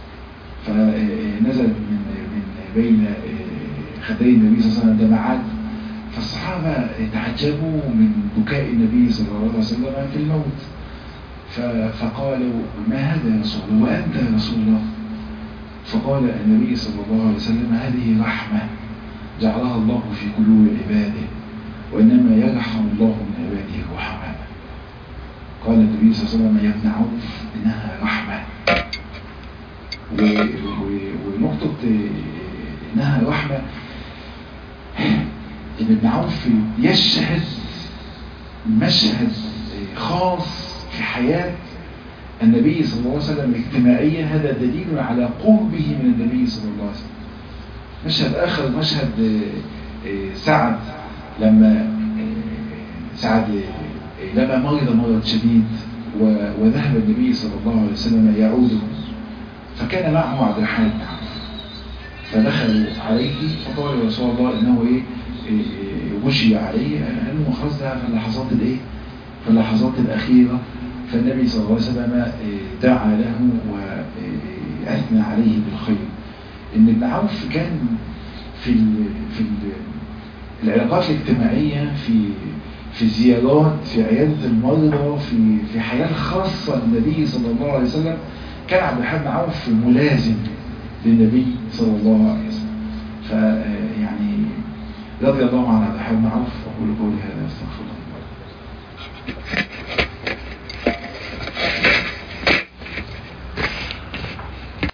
فنزل من من بين خدي النبي صلى الله عليه وسلم دمعات فالصحابة تعجبوا من بكاء النبي صلى الله عليه وسلم في الموت فقالوا ما هذا يا رسول الله وأنت يا رسول الله فقال النبي صلى الله عليه وسلم هذه رحمة جعلها الله في قلوب عباده وإنما يرحم الله من عباده الرحماء قال النبي صلى الله عليه وسلم يا ابن عوف إنها رحمة ونقطة إنها رحمة إن ابن عوف يشهد مشهد خاص في حياة النبي صلى الله عليه وسلم اجتماعيا هذا دليل على قربه من النبي صلى الله عليه وسلم مشهد آخر مشهد سعد لما سعد لما مرض مرض شديد وذهب النبي صلى الله عليه وسلم يعوده فكان معه عبد الرحمن بن عوف فدخلوا عليه فقال يا رسول الله انه ايه غشي عليه قال له خلاص ده في اللحظات الايه في اللحظات الاخيره فالنبي صلى الله عليه وسلم دعا له واثنى عليه بالخير ان ابن عوف كان في ال في ال العلاقات الاجتماعيه في في الزيارات في عياده المرضى في في حياه خاصه للنبي صلى الله عليه وسلم كان عبد الرحمن عوف ملازم للنبي صلى الله عليه وسلم فيعني رضي الله عن عبد الرحمن عوف